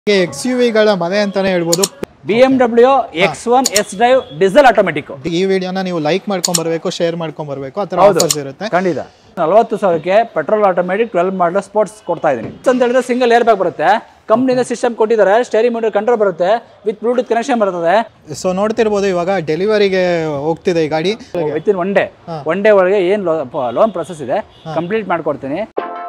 X U ವಿಗಳ ಮನೆ ಅಂತಾನೆ ಹೇಳ್ಬೋದು B M W X one S drive diesel automatic ಈ ವಿಡಿಯೋನ ನೀವು ಲೈಕ್ ಮಾಡ್ಕೊಂಡ್ ಬರ್ಬೇಕು ಶೇರ್ ಮಾಡ್ಕೊಂಡ್ ಬರ್ಬೇಕು ಆ ಥರ ಆಫರ್ಸ್ ಇರುತ್ತೆ ಖಂಡಿತ ನಲವತ್ತು ಸಾವಿರಕ್ಕೆ petrol automatic twelve model sports ಕೊಡ್ತಾ ಇದೀನಿ ಅಂತ ಹೇಳಿದ್ರೆ ಸಿಂಗಲ್ ಏರ್ ಬ್ಯಾಗ್ ಬರುತ್ತೆ ಕಂಪ್ನಿಯಿಂದ ಸಿಸ್ಟಮ್ ಕೊಟ್ಟಿದ್ದಾರೆ ಸ್ಟೇರಿಂಗ್ ಮೀಟರ್ ಕಂಟ್ರೋಲ್ ಬರುತ್ತೆ ವಿತ್ ಬ್ಲೂಟೂತ್ ಕನೆಕ್ಷನ್ ಬರ್ತದೆ ಸೊ ನೋಡ್ತಿರ್ಬೋದು ಇವಾಗ ಡೆಲಿವರಿಗೆ ಹೋಗ್ತಿದೆ ಈ ಗಾಡಿ within one day one day ಒಳಗೆ ಏನು ಲೋನ್ ಪ್ರೊಸೆಸ್ ಇದೆ ಕಂಪ್ಲೀಟ್ ಮಾಡ್ಕೊಡ್ತೀನಿ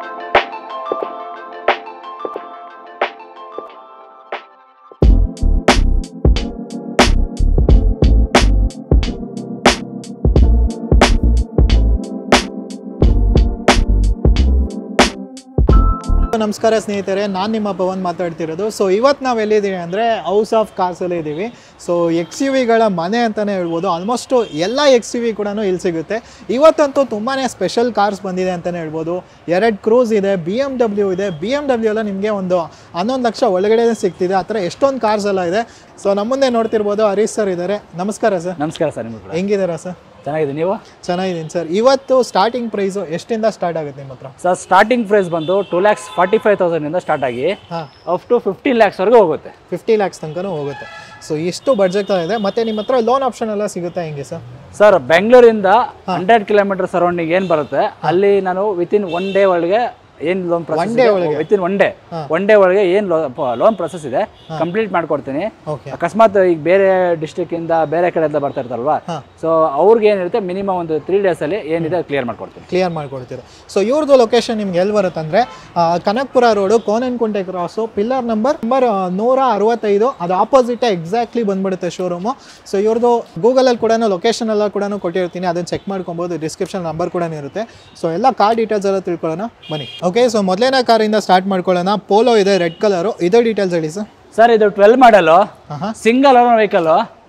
ನಮಸ್ಕಾರ ಸ್ನೇಹಿತರೆ ನಾನು ನಿಮ್ಮ ಪವನ್ ಮಾತಾಡ್ತಿರೋದು ಸೊ ಇವತ್ತು ನಾವು ಎಲ್ಲಿದ್ದೀವಿ ಅಂದರೆ ಹೌಸ್ ಆಫ್ ಕಾರ್ಸಲ್ಲಿ ಇದ್ದೀವಿ ಸೊ ಎಕ್ಸ್ ಯು ವಿಗಳ ಮನೆ ಅಂತಲೇ ಹೇಳ್ಬೋದು ಆಲ್ಮೋಸ್ಟು ಎಲ್ಲ ಎಕ್ಸ್ ಯು ವಿ ಕೂಡ ಇಲ್ಲಿ ಸಿಗುತ್ತೆ ಇವತ್ತಂತೂ ತುಂಬಾ ಸ್ಪೆಷಲ್ ಕಾರ್ಸ್ ಬಂದಿದೆ ಅಂತಲೇ ಹೇಳ್ಬೋದು ಎರಡು ಕ್ರೂಸ್ ಇದೆ ಬಿ ಎಮ್ ಡಬ್ಲ್ಯೂ ಇದೆ ಬಿ ಎಮ್ ಡಬ್ಲ್ಯೂ ಎಲ್ಲ ನಿಮಗೆ ಒಂದು ಹನ್ನೊಂದು ಲಕ್ಷ ಒಳಗಡೆ ಸಿಗ್ತಿದೆ ಆ ಥರ ಎಷ್ಟೊಂದು ಕಾರ್ಸ್ ಎಲ್ಲ ಇದೆ ಸೊ ನಮ್ಮ ಮುಂದೆ ನೋಡ್ತಿರ್ಬೋದು ಹರೀಶ್ ಸರ್ ಇದ್ದಾರೆ ನಮಸ್ಕಾರ ಸರ್ ನಮಸ್ಕಾರ ಸರ್ ನಿಮ್ಗೆ ಕೂಡ ಹೆಂಗಿದ್ದೀರಾ ಸರ್ ಚೆನ್ನಾಗಿದೆ ನೀವು ಚೆನ್ನಾಗಿದ್ದೀನಿ ಸರ್ ಇವತ್ತು ಸ್ಟಾರ್ಟಿಂಗ್ ಪ್ರೈಸು ಎಷ್ಟಿಂದ ಸ್ಟಾರ್ಟ್ ಆಗುತ್ತೆ ನಿಮ್ಮ ಹತ್ರ ಸರ್ ಸ್ಟಾರ್ಟಿಂಗ್ ಪ್ರೈಸ್ ಬಂದು ಟೂ ಲ್ಯಾಕ್ಸ್ ಫಾರ್ಟಿ ಫೈವ್ ತೌಸಂಡಿಂದ ಸ್ಟಾರ್ಟ್ ಆಗಿ ಹಾಂ ಅಪ್ ಟು ಫಿಫ್ಟೀನ್ ಲ್ಯಾಕ್ಸ್ವರೆಗೂ ಹೋಗುತ್ತೆ ಫಿಫ್ಟಿ ಲ್ಯಾಕ್ಸ್ ತನಕನೂ ಹೋಗುತ್ತೆ ಸೊ ಇಷ್ಟು ಬಡ್ಜೆಟ್ ಇದೆ ಮತ್ತೆ ನಿಮ್ಮ ಹತ್ರ ಲೋನ್ ಆಪ್ಷನ್ ಎಲ್ಲ ಸಿಗುತ್ತೆ ಹೆಂಗೆ ಸರ್ ಸರ್ ಬೆಂಗಳೂರಿಂದ ಹಂಡ್ರೆಡ್ ಕಿಲೋಮೀಟರ್ ಸರೌಂಡಿಂಗ್ ಏನು ಬರುತ್ತೆ ಅಲ್ಲಿ ನಾನು ವಿತಿನ್ ಒನ್ ಡೇ ಒಳಗೆ ಏನು loan process within one day one day ಒಳಗೆ ಏನು ಲೋನ್ ಪ್ರೊಸೆಸ್ ಇದೆ ಕಂಪ್ಲೀಟ್ ಮಾಡ್ಕೊಡ್ತೀನಿ ಓಕೆ ಅಕಸ್ಮಾತ್ ಈಗ ಬೇರೆ ಡಿಸ್ಟ್ರಿಕ್ಟ್ ಇಂದ ಬೇರೆ ಕಡೆಯಿಂದ ಬರ್ತಾ ಇರ್ತಾರಲ್ವಾ ಸೊ ಅವ್ರಿಗೆ ಏನಿರುತ್ತೆ ಮಿನಿಮಮ್ ಒಂದು ತ್ರೀ ಡೇಸ್ ಅಲ್ಲಿ ಏನಿದೆ ಕ್ಲಿಯರ್ ಮಾಡ್ಕೊಡ್ತೀನಿ ಕ್ಲಿಯರ್ ಮಾಡ್ಕೊಡ್ತೀರಾ ಸೊ ಇವ್ರದ್ದು ಲೊಕೇಶನ್ ನಿಮ್ಗೆ ಎಲ್ಲಿ ಬರುತ್ತೆ ಅಂದರೆ Kanakpura road Konankunte cross pillar number number ನೂರ ಅರವತ್ತೈದು ಅದು ಆಪೋಸಿಟೇ ಎಕ್ಸಾಕ್ಟ್ಲಿ ಬಂದ್ಬಿಡುತ್ತೆ ಶೋರೂಮು ಸೊ ಇವ್ರದ್ದು ಗೂಗಲಲ್ಲಿ ಕೂಡ ಲೊಕೇಶನ್ ಎಲ್ಲ ಕೂಡ ಕೊಟ್ಟಿರ್ತೀನಿ ಅದನ್ನು ಚೆಕ್ ಮಾಡ್ಕೊಬೋದು ಡಿಸ್ಕ್ರಿಪ್ಷನ್ ನಂಬರ್ ಕೂಡ ಇರುತ್ತೆ ಸೊ ಎಲ್ಲ ಕಾರ್ ಡೀಟೇಲ್ಸ್ ಎಲ್ಲ ತಿಳ್ಕೊಳ್ಳೋಣ ಬನ್ನಿ ಓಕೆ ಸೊ ಮೊದಲನೇ ಕಾರಿಂದ ಸ್ಟಾರ್ಟ್ ಮಾಡ್ಕೊಳ್ಳೋಣ ಪೋಲೋ ಇದೆ ರೆಡ್ ಕಲರು ಇದು ಡೀಟೇಲ್ಸ್ ಹೇಳಿ ಸರ್ ಸರ್ ಇದು ಟ್ವೆಲ್ ಮಾಡಲು ಹಾಂ ಹಾಂ single owner vehicle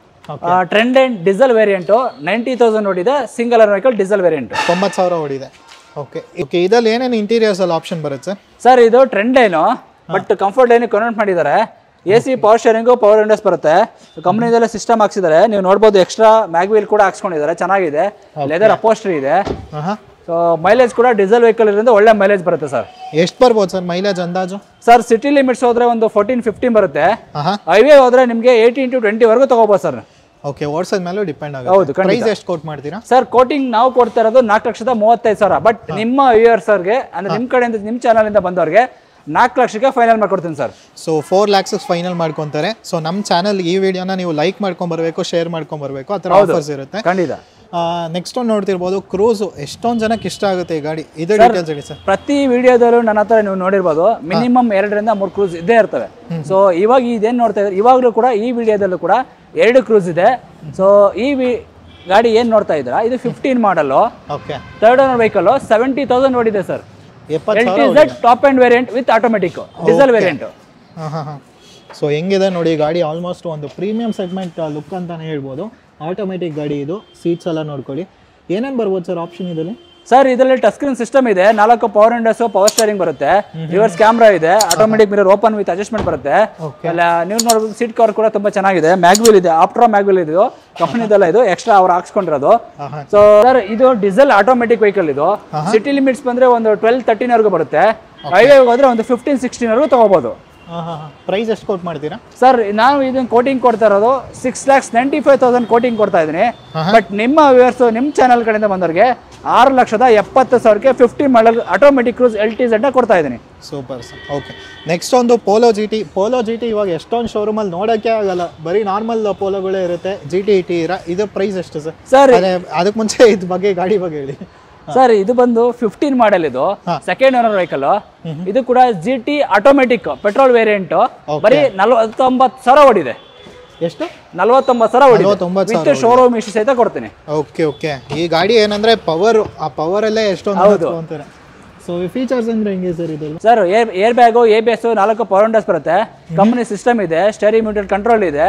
trend and diesel variant ninety thousand ನೋಡಿದೆ single owner vehicle diesel variant ತೊಂಬತ್ತು ಸಾವಿರ ಓಡಿದೆ ಓಕೆ ಓಕೆ ಇದ್ರಲ್ಲಿ ಏನೇನು ಇಂಟೀರಿಯರ್ಸ್ ಅಲ್ಲಿ ಆಪ್ಷನ್ ಬರುತ್ತೆ ಸರ್ ಸರ್ ಇದು trend line but comfort line convert ಮಾಡಿದ್ದಾರೆ A C power steering power windows ಬರುತ್ತೆ ಕಂಪ್ನಿದೆಲ್ಲ ಸಿಸ್ಟಮ್ ಹಾಕ್ಸಿದ್ದಾರೆ ನೀವು ನೋಡ್ಬೋದು ಎಕ್ಸ್ಟ್ರಾ ಮ್ಯಾಗ್ವೀಲ್ ಕೂಡ ಹಾಕ್ಸ್ಕೊಂಡಿದ್ದಾರೆ ಚೆನ್ನಾಗಿದೆ ಲೆದರ್ ಅಪೋಸ್ಟ್ರಿ ಇದೆ ಹಾಂ ಹಾಂ ಸೊ ಮೈಲೇಜ್ ಕೂಡ ಡೀಸೆಲ್ ವೆಹಿಕಲ್ ಇರೋದ್ರಿಂದ ಒಳ್ಳೆ ಮೈಲೇಜ್ ಬರುತ್ತೆ ಸರ್ ಎಷ್ಟು ಬರ್ಬೋದು ಸರ್ ಮೈಲೇಜ್ ಅಂದಾಜು ಸರ್ ಸಿಟಿ ಲಿಮಿಟ್ಸ್ ಹೋದ್ರೆ ಒಂದು ಫೋರ್ಟೀನ್ ಫಿಫ್ಟೀನ್ ಬರುತ್ತೆ ಹಾಂ ಹಾಂ ಹೈವೇ ಹೋದ್ರೆ ನಿಮಗೆ ಏಯ್ಟೀನ್ ಟು ಟ್ವೆಂಟಿವರೆಗೂ ತಗೋಬೋದು ಸರ್ ಓಕೆ ಓಡಿಸೋದ ಮೇಲೂ ಡಿಪೆಂಡ್ ಹೌದು, ಆಗುತ್ತೆ ಖಂಡಿತ. ಪ್ರೈಸ್ ಎಷ್ಟು ಕೋಟ್ ಮಾಡ್ತೀರಾ ಸರ್ ಕೋಟಿಂಗ್ ನಾವು ಕೊಡ್ತಾ ಇರೋದು ನಾಲ್ಕು ಲಕ್ಷದ ಮೂವತ್ತೈದು ಸಾವಿರ ಬಟ್ ನಿಮ್ಮ ವ್ಯೂವರ್ಸರ್ಗೆ ಅಂದ್ರೆ ನಿಮ್ಮ ಕಡೆಯಿಂದ ನಿಮ್ಮ ಚಾನಲಿಂದ ಬಂದವ್ರಿಗೆ ನಾಲ್ಕು ಲಕ್ಷಕ್ಕೆ ಫೈನಲ್ ಮಾಡ್ಕೊಡ್ತೀನಿ sir so four lakhs final ಮಾಡ್ಕೊತಾರೆ ಸೊ ನಮ್ಮ ಚಾನಲ್ ಈ ವಿಡಿಯೋನ ನೀವು ಲೈಕ್ ಮಾಡ್ಕೊಂಬರ್ಬೇಕು ಶೇರ್ ಮಾಡ್ಕೊಂಬರ್ಬೇಕು ಆ ಥರ ಆಫರ್ಸ್ ಇರುತ್ತೆ ಖಂಡಿತ ನೆಕ್ಸ್ಟ್ ಒಂದು ನೋಡ್ತಿರ್ಬೋದು ಕ್ರೂಸು ಎಷ್ಟೊಂದು ಜನಕ್ಕೆ ಇಷ್ಟ ಆಗುತ್ತೆ ಈ ಗಾಡಿ ಇದು ಡೀಟೇಲ್ಸ್ ಹೇಳಿ ಸರ್ ಪ್ರತಿ ವಿಡಿಯೋದಲ್ಲೂ ನನ್ನ ಹತ್ರ ನೀವು ನೋಡಿರ್ಬೋದು ಮಿನಿಮಮ್ ಎರಡರಿಂದ ಮೂರು ಕ್ರೂಸ್ ಇದ್ದೇ ಇರ್ತವೆ ಸೊ ಇವಾಗ ಇದೇನು ನೋಡ್ತಾ ಇದ್ದಾರೆ ಇವಾಗಲೂ ಕೂಡ ಈ ವಿಡಿಯೋದಲ್ಲೂ ಕೂಡ ಎರಡು ಕ್ರೂಸ್ ಇದೆ ಸೊ ಈ ವಿ ಗಾಡಿ ಏನು ನೋಡ್ತಾ ಇದ್ದೀರಾ ಇದು fifteen model okay third owner vehicle seventy thousand ಓಡಿದೆ ಸರ್ ಎಪ್ಪತ್ತು ಎಲ್ ಸಾವಿರ T Z top end variant with automatic diesel variant ಹಾಂ ಹಾಂ ಹಾಂ ಸೊ ಹೆಂಗಿದೆ ನೋಡಿ ಗಾಡಿ ಆಲ್ಮೋಸ್ಟ್ ಒಂದು ಪ್ರೀಮಿಯಂ ಸೆಗ್ಮೆಂಟ್ ಲುಕ್ ಅಂತಾನೆ ಹೇಳ್ಬೋದು ಆಟೋಮೆಟಿಕ್ ಗಾಡಿ ಇದು ಸೀಟ್ಸ್ ಎಲ್ಲ ನೋಡ್ಕೊಳ್ಳಿ ಏನೇನು ಬರ್ಬೋದು ಸರ್ ಆಪ್ಷನ್ ಇದರಲ್ಲಿ ಸರ್ ಇದರಲ್ಲಿ ಟಚ್ ಸ್ಕ್ರೀನ್ ಸಿಸ್ಟಮ್ ಇದೆ ನಾಲ್ಕು ಪವರ್ ವಿಂಡೋಸ್ ಪವರ್ ಸ್ಟೇರಿಂಗ್ ಬರುತ್ತೆ ರಿವರ್ಸ್ ಕ್ಯಾಮ್ರಾ ಇದೆ automatic mirror open with adjustment ಬರುತ್ತೆ Okay. ಅಲ್ಲ ನೀವು ನೋಡ್ಬೋದು ಸೀಟ್ ಕವರ್ ಕೂಡ ತುಂಬಾ ಚೆನ್ನಾಗಿದೆ ಮ್ಯಾಗ್ವಿಲ್ ಇದೆ ಆಫ್ಟರ್ ಮ್ಯಾಗ್ವಿಲ್ ಇದು ಕಂಪನಿದೆಲ್ಲ ಇದು ಎಕ್ಸ್ಟ್ರಾ ಅವ್ರು ಹಾಕ್ಸ್ಕೊಂಡಿರೋದು ಹಾಂ ಹಾಂ ಸೊ ಸರ್ ಇದು ಡೀಸೆಲ್ ಆಟೋಮೆಟಿಕ್ ವೆಹಿಕಲ್ ಇದು ಸಿಟಿ ಲಿಮಿಟ್ಸ್ ಬಂದ್ರೆ ಒಂದು ಟ್ವೆಲ್ ತರ್ಟೀನ್ ವರೆಗೂ ಬರುತ್ತೆ ಹೈವೇ ಹೋದ್ರೆ ಒಂದು ಫಿಫ್ಟೀನ್ ಸಿಕ್ಸ್ಟೀನ್ ವರೆಗೂ ತಗೋಬಹುದು ಹಾಂ ಹಾಂ ಹಾಂ ಪ್ರೈಸ್ ಎಷ್ಟು ಕೋಟ್ ಮಾಡ್ತೀರಾ ಸರ್ ನಾವು ಇದನ್ನ ಕೋಟಿಂಗ್ ಕೊಡ್ತಾ ಇರೋದು six lakhs ninety five thousand quoting ಕೊಡ್ತಾ ಇದ್ದೀನಿ ಬಟ್ ನಿಮ್ಮ ವ್ಯೂವರ್ಸ್ ನಿಮ್ಮ ಚಾನಲ್ ಕಡೆಯಿಂದ ಬಂದವ್ರಿಗೆ ಆರು ಲಕ್ಷದ ಎಪ್ಪತ್ತು ಸಾವಿರಕ್ಕೆ fifty model automatic cruise L T Z ಕೊಡ್ತಾ ಇದ್ದೀನಿ ಸೂಪರ್ ಸರ್ ಓಕೆ ನೆಕ್ಸ್ಟ್ ಒಂದು Polo G T Polo G T ಇವಾಗ ಎಷ್ಟೊಂದು ಶೋರೂಮಲ್ಲಿ ನೋಡೋಕ್ಕೆ ಆಗಲ್ಲ ಬರೀ ನಾರ್ಮಲ್ ಪೋಲೋಗಳೇ ಇರುತ್ತೆ ಜಿ ಟಿ ಟಿ ಇರ ಇದು ಪ್ರೈಸ್ ಎಷ್ಟು ಸರ್ ಸರ್ ಅದೇ ಅದಕ್ಕೆ ಮುಂಚೆ ಇದ್ರ ಬಗ್ಗೆ ಗಾಡಿ ಬಗ್ಗೆ ಹೇಳಿ ಸರ್ ಇದು ಬಂದು ಫಿಫ್ಟೀನ್ ಮಾಡೆಲ್ ಇದು ಸೆಕೆಂಡ್ ಓನರ್ ವೆಹಿಕಲ್ ಇದು ಕೂಡ G T automatic petrol variant ಬರೀ ನಲವತ್ತೊಂಬತ್ತು ಸಾವಿರ ಓಡಿದೆ ಎಷ್ಟು ನಲವತ್ತೊಂಬತ್ತು ಸಾವಿರ ಓಡಿದೆ ನಲವತ್ತೊಂಬತ್ತು ವಿತ್ ಶೋರೂಮ್ ಇಷ್ಟು ಸಹಿತ ಕೊಡ್ತೀನಿ ಓಕೆ ಓಕೆ ಈ ಗಾಡಿ ಏನಂದ್ರೆ ಪವರ್ ಆ ಪವರಲ್ಲೇ ಎಷ್ಟೊಂದು ಅಂತಾರೆ ಸೊ ಫೀಚರ್ಸ್ ಅಂದ್ರೆ ಹೆಂಗೆ ಸರ್ ಇದೆಲ್ಲ sir air air bag A B S ನಾಲ್ಕು ಪವರ್ ವಿಂಡೋಸ್ ಬರುತ್ತೆ ಕಂಪ್ನಿ ಸಿಸ್ಟಮ್ ಇದೆ ಸ್ಟೇರಿಂಗ್ ಮ್ಯೂಟಲ್ ಕಂಟ್ರೋಲ್ ಇದೆ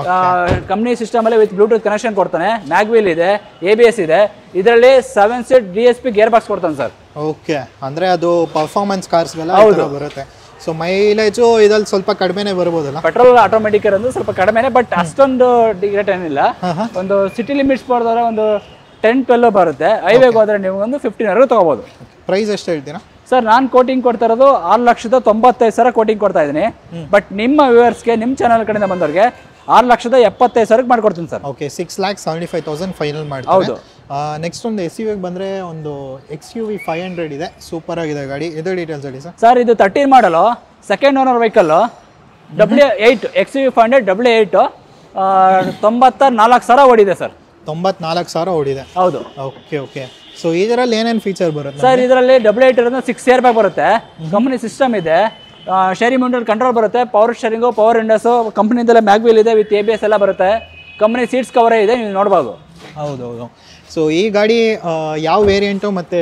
ಕಂಪ್ನಿ ಸಿಸ್ಟಮ್ ಅಲ್ಲಿ ವಿತ್ ಬ್ಲೂಟೂತ್ ಕನೆಕ್ಷನ್ ಕೊಡ್ತಾನೆ ಮ್ಯಾಗ್ವಿಲ್ ಇದೆ ಎ ಬಿ ಎಸ್ ಇದೆ ಇದರಲ್ಲಿ seven seat D S P gear box ಕೊಡ್ತಾನೆ ಸರ್ ಓಕೆ ಅಂದ್ರೆ ಅದು ಪರ್ಫಾರ್ಮೆನ್ಸ್ ಕಾರ್ಸ್ಗೆಲ್ಲ ಈ ಥರ ಬರುತ್ತೆ ಸೊ ಮೈಲೇಜು ಇದ್ರಲ್ಲಿ ಸ್ವಲ್ಪ ಕಡಿಮೆನೇ ಬರ್ಬೋದಲ್ಲ ಪೆಟ್ರೋಲ್ ಆಟೋಮೆಟಿಕ್ ಇರೋದು ಸ್ವಲ್ಪ ಕಡಿಮೆನೆ ಬಟ್ ಅಷ್ಟೊಂದು ಡಿಗ್ರೇಟ್ ಏನಿಲ್ಲ ಒಂದು ಸಿಟಿ ಲಿಮಿಟ್ಸ್ ಬರೋದ್ರೆ ಒಂದು ಟೆನ್ ಟ್ವೆಲ್ ಬರುತ್ತೆ ಹೈವೇಗೆ ಹೋದ್ರೆ ನೀವು ಒಂದು ಫಿಫ್ಟೀನ್ ವರೆಗೂ ತಗೋಬಹುದು ಪ್ರೈಸ್ ಎಷ್ಟು ಹೇಳ್ತೀರಾ ಸರ್ ನಾನು ಕೋಟಿಂಗ್ ಕೊಡ್ತಾ ಇರೋದು ಆರು ಲಕ್ಷದ ತೊಂಬತ್ತೈದು ಸಾವಿರ ಕೋಟಿಂಗ್ ಕೊಡ್ತಾ ಇದ್ದೀನಿ ಬಟ್ ನಿಮ್ಮ ವ್ಯೂವರ್ಸ್ಗೆ ನಿಮ್ಮ ಚಾನಲ್ ಕಡೆಯಿಂದ ಬಂದವ್ರಿಗೆ ಆರು ಲಕ್ಷದ ಎಪ್ಪತ್ತೈದು ಸಾವಿರಕ್ಕೆ ಮಾಡ್ಕೊಡ್ತೀನಿ sir okay six lakh seventy five thousand final ಹೌದು. ಮಾಡ್ತಾರೆ ನೆಕ್ಸ್ಟ್ ಒಂದು ಎಸ್ ಯು ವಿಗೆ ಬಂದರೆ ಒಂದು X U V five hundred ಇದೆ ಸೂಪರ್ ಆಗಿದೆ ಗಾಡಿ ಇದು ಡೀಟೇಲ್ಸ್ ಹೇಳಿ ಸರ್ ಸರ್ ಇದು ತರ್ಟೀನ್ ಮಾಡಲು second owner vehicle W eight X U five hundred W eight ತೊಂಬತ್ತ ನಾಲ್ಕು ಸಾವಿರ ಓಡಿದೆ ಸರ್ ತೊಂಬತ್ನಾಲ್ಕು ಸಾವಿರ ಓಡಿದೆ ಹೌದು ಓಕೆ ಓಕೆ ಸೊ ಇದರಲ್ಲಿ ಏನೇನು ಫೀಚರ್ ಬರುತ್ತೆ ಸರ್ ಇದರಲ್ಲಿ ಡಬ್ಲ್ಯೂ ಏಟ್ ಇರೋದು ಸಿಕ್ಸ್ ಇಯರ್ ಬ್ಯಾಗ್ ಬರುತ್ತೆ ಕಂಪ್ನಿ ಸಿಸ್ಟಮ್ ಇದೆ ಶೇರಿಂಗ್ ಮುಂಡಲ್ ಕಂಟ್ರೋಲ್ ಬರುತ್ತೆ ಪವರ್ ಶೇರಿಂಗು ಪವರ್ ಇಂಡಸು ಕಂಪ್ನಿದಲ್ಲೇ ಮ್ಯಾಗ್ವಿಲ್ ಇದೆ ವಿತ್ ಎ ಬಿ ಎಸ್ ಎಲ್ಲ ಬರುತ್ತೆ ಕಂಪ್ನಿ ಸೀಟ್ಸ್ ಕವರೇ ಇದೆ ನೀವು ನೋಡ್ಬೋದು ಹೌದು ಹೌದು ಸೊ ಈ ಗಾಡಿ ಆ, ಯಾವ ವೇರಿಯಂಟು ಮತ್ತು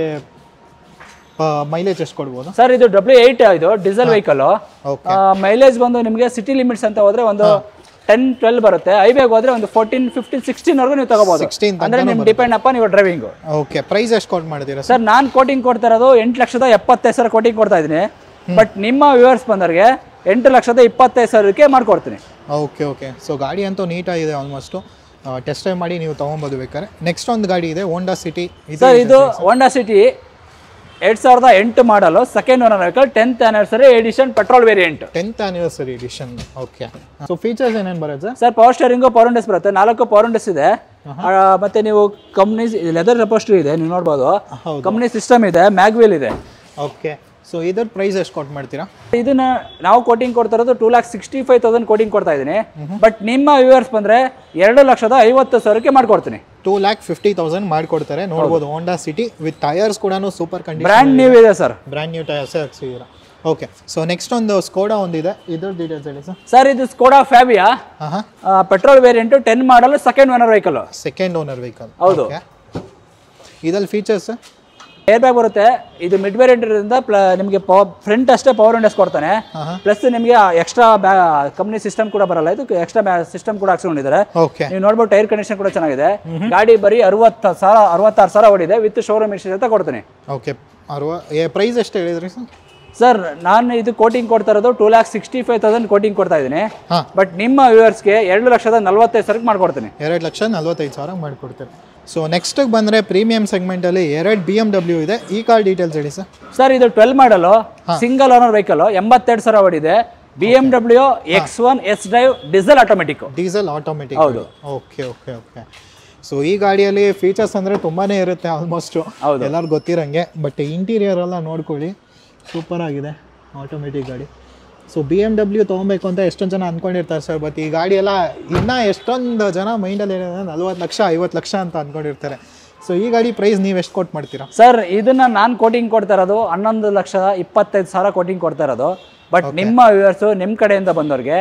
ಮೈಲೇಜ್ ಎಷ್ಟು ಕೊಡ್ಬೋದು ಸರ್ ಇದು ಡಬ್ಲ್ಯೂ ಏಯ್ಟ್ ಇದು ಡೀಸೆಲ್ ವೆಹಿಕಲ್ಲು ಓಕೆ ಮೈಲೇಜ್ ಬಂದು ನಿಮಗೆ ಸಿಟಿ ಲಿಮಿಟ್ಸ್ ಅಂತ ಹೋದ್ರೆ ಒಂದು ಟೆನ್ ಟ್ವೆಲ್ ಬರುತ್ತೆ ಹೈವೇಗೆ ಹೋದ್ರೆ ಒಂದು ಫೋರ್ಟೀನ್ ಫಿಫ್ಟೀನ್ ಸಿಕ್ಸ್ಟೀನ್ ವರ್ಗು ನೀವು ತಗೋಬಹುದು 16 ಅಂದ್ರೆ ನಿಮ್ ಡಿಪೆಂಡ್ ಅಪ್ಪ ನೀವು ಡ್ರೈವಿಂಗು ಓಕೆ ಪ್ರೈಸ್ ಎಷ್ಟು ಕೊಟ್ಟು ಮಾಡ್ತೀರಾ ಸರ್ ಸರ್ ನಾನು ಕೋಟಿಂಗ್ ಕೊಡ್ತಾ ಇರೋದು ಎಂಟು ಲಕ್ಷದ ಎಪ್ಪತ್ತೈದು ಸಾವಿರ ಕೋಟಿಂಗ್ ಕೊಡ್ತಾ ಇದ್ದೀನಿ ಬಟ್ ನಿಮ್ಮ ವ್ಯೂವರ್ಸ್ ಬಂದವ್ರಿಗೆ ಎಂಟು ಲಕ್ಷದ ಇಪ್ಪತ್ತೈದು ಸಾವಿರಕ್ಕೆ ಮಾಡ್ಕೊಡ್ತೀನಿ ಓಕೆ ಓಕೆ ಸೊ ಗಾಡಿ ಅಂತೂ ನೀಟಾಗಿದೆ ಆಲ್ಮೋಸ್ಟು ಟೆಸ್ಟ್ ಡ್ರೈವ್ ಮಾಡಿ ನೀವು ತೊಗೊಬೋದು ಬೇಕಾದ್ರೆ ನೆಕ್ಸ್ಟ್ ಒಂದು ಗಾಡಿ ಇದೆ ಹೋಂಡಾ ಸಿಟಿ ಇದು ಸರ್ ಇದು ಹೋಂಡಾ ಸಿಟಿ ಎರಡ್ ಸಾವಿರದ ಎಂಟು model second owner vehicle tenth anniversary edition petrol variant tenth anniversary edition okay so features ಏನೇನು ಬರುತ್ತೆ sir sir power steering power windows ಬರುತ್ತೆ ನಾಲ್ಕು ಪವರ್ ಇಂಡಸ್ ಇದೆ ಆ, ಮತ್ತೆ ನೀವು ಕಂಪ್ನಿ ಲೆದರ್ ರೆಪೋಸ್ಟ್ರಿ ಇದೆ ನೀವು ನೋಡ್ಬೋದು ಹೌದು. ಕಂಪ್ನಿ ಸಿಸ್ಟಮ್ ಇದೆ ಮ್ಯಾಗ್ವೇಲ್ ಇದೆ ಓಕೆ ಸೊ ಇದರ ಪ್ರೈಸ್ ಎಷ್ಟು ಕೊಟ್ಟು ಮಾಡ್ತೀರಾ ಇದನ್ನ ನಾವು ಕೋಟಿಂಗ್ ಕೊಡ್ತಾ ಇರೋದು two lakh sixty five thousand quoting ಕೊಡ್ತಾ ಇದ್ದೀನಿ ಬಟ್ ನಿಮ್ಮ ವ್ಯೂವರ್ಸ್ ಬಂದ್ರೆ ಎರಡು ಲಕ್ಷದ ಐವತ್ತು ಸಾವಿರಕ್ಕೆ ಮಾಡ್ಕೊಡ್ತೀನಿ ಟೂ ಲ್ಯಾಕ್ ಫಿಫ್ಟಿ ತೌಸಂಡ್ ಮಾಡಿಕೊಡ್ತಾರೆ ನೋಡ್ಬೋದು ಹೋಂಡಾ ಸಿಟಿ ವಿತ್ ಟೈರ್ಸ್ ಕೂಡ ಸೂಪರ್ ಕಂಡೀಷನ್ ಬ್ರ್ಯಾಂಡ್ ನ್ಯೂ ಇದೆ ಸರ್ ಬ್ರ್ಯಾಂಡ್ ನ್ಯೂ ಟೈರ್ಸ್ ಹಾಕ್ಸಿದ್ದೀರಾ ಓಕೆ ಸೊ ನೆಕ್ಸ್ಟ್ ಒಂದು ಸ್ಕೋಡಾ ಒಂದಿದೆ ಇದ್ರ ಡೀಟೇಲ್ಸ್ ಹೇಳಿ ಸರ್ ಸರ್ ಇದು ಸ್ಕೋಡಾ ಫ್ಯಾಬಿಯಾ ಹಾಂ ಹಾಂ petrol variant ten model second owner vehicle second owner vehicle ಹೌದು. ಇದ್ರಲ್ಲಿ ಫೀಚರ್ಸ್ ಏರ್ ಬ್ಯಾಗ್ ಬರುತ್ತೆ ಇದು ಮಿಡ್ ವೇರಿಯಂಟ್ ಇರೋದ್ರಿಂದ ಪ್ಲ ನಿಮಗೆ ಫ್ರಂಟ್ ಅಷ್ಟೇ ಪವರ್ ಇಂಡಸ್ ಕೊಡ್ತಾನೆ ಪ್ಲಸ್ ನಿಮಗೆ ಎಕ್ಸ್ಟ್ರಾ ಬ್ಯಾ ಕಂಪ್ನಿ ಸಿಸ್ಟಮ್ ಕೂಡ ಬರಲ್ಲ ಇದು ಎಕ್ಸ್ಟ್ರಾ ಸಿಸ್ಟಮ್ ಕೂಡ ಹಾಕ್ಸ್ಕೊಂಡಿದ್ದಾರೆ ಓಕೆ ನೀವು ನೋಡ್ಬೋದು ಟೈರ್ ಕಂಡೀಷನ್ ಕೂಡ ಚೆನ್ನಾಗಿದೆ ಗಾಡಿ ಬರೀ ಅರವತ್ತು ಸಾವಿರ ಅರವತ್ತಾರು ಸಾವಿರ ಓಡಿದೆ ವಿತ್ ಶೋರೂಮ್ ಇನ್ಶೂರೆನ್ಸ್ ಅಂತ ಕೊಡ್ತೀನಿ ಓಕೆ ಅರವ ಏ ಪ್ರೈಸ್ ಎಷ್ಟು ಹೇಳಿದ್ರಿ ಸರ್ ಸರ್ ನಾನು ಇದು ಕೋಟಿಂಗ್ ಕೊಡ್ತಾ ಇರೋದು two lakh sixty five thousand quoting ಕೊಡ್ತಾ ಇದ್ದೀನಿ ಹಾಂ ಬಟ್ ನಿಮ್ಮ ವ್ಯೂವರ್ಸ್ಗೆ ಎರಡು ಲಕ್ಷದ ನಲ್ವತ್ತೈದು ಸಾವಿರಕ್ಕೆ ಮಾಡ್ಕೊಡ್ತೀನಿ ಎರಡು ಲಕ್ಷ ನಲ್ವತ್ತೈದು ಸಾವಿರ ಮಾಡಿಕೊಡ್ತೀರಿ ಸೊ ನೆಕ್ಸ್ಟಿಗೆ ಬಂದರೆ ಪ್ರೀಮಿಯಂ ಸೆಗ್ಮೆಂಟಲ್ಲಿ ಎರಡು ಬಿ ಎಮ್ ಡಬ್ಲ್ಯೂ ಇದೆ ಈ ಕಾರ್ ಡೀಟೇಲ್ಸ್ ಹೇಳಿ ಸರ್ ಸರ್ ಇದು twelve model single owner vehicle ಎಂಬತ್ತೆರಡು ಸಾವಿರ ಓಡಿದೆ B M W X one S drive diesel automatic diesel automatic ಹೌದು. ಓಕೆ ಓಕೆ ಓಕೆ ಸೊ ಈ ಗಾಡಿಯಲ್ಲಿ ಫೀಚರ್ಸ್ ಅಂದರೆ ತುಂಬಾ ಇರುತ್ತೆ ಆಲ್ಮೋಸ್ಟು ಹೌದು. ಎಲ್ಲರೂ ಗೊತ್ತಿರಂಗೆ ಬಟ್ ಇಂಟೀರಿಯರ್ ಎಲ್ಲ ನೋಡ್ಕೊಳ್ಳಿ ಸೂಪರ್ ಆಗಿದೆ ಆಟೋಮೆಟಿಕ್ ಗಾಡಿ ಸೊ ಬಿ ಎಮ್ ಡಬ್ಲ್ಯೂ ತೊಗೊಬೇಕು ಅಂತ ಎಷ್ಟೊಂದು ಜನ ಅಂದ್ಕೊಂಡಿರ್ತಾರೆ ಸರ್ ಬಟ್ ಈ ಗಾಡಿ ಎಲ್ಲ ಇನ್ನೂ ಎಷ್ಟೊಂದು ಜನ ಮೈಂಡಲ್ಲಿ ಏನಿದೆ ನಲ್ವತ್ತು ಲಕ್ಷ ಐವತ್ತು ಲಕ್ಷ ಅಂತ ಅಂದ್ಕೊಂಡಿರ್ತಾರೆ ಸೊ ಈ ಗಾಡಿ ಪ್ರೈಸ್ ನೀವು ಎಷ್ಟು ಕೊಟ್ಟು ಮಾಡ್ತೀರಾ ಸರ್ ಇದನ್ನ ನಾನು ಕೋಟಿಂಗ್ ಕೊಡ್ತಾ ಇರೋದು ಹನ್ನೊಂದು ಲಕ್ಷದ ಇಪ್ಪತ್ತೈದು ಸಾವಿರ ಕೋಟಿಂಗ್ ಕೊಡ್ತಾ ಇರೋದು ಬಟ್ ನಿಮ್ಮ ವ್ಯೂವರ್ಸು ನಿಮ್ಮ ಕಡೆಯಿಂದ ಬಂದವ್ರಿಗೆ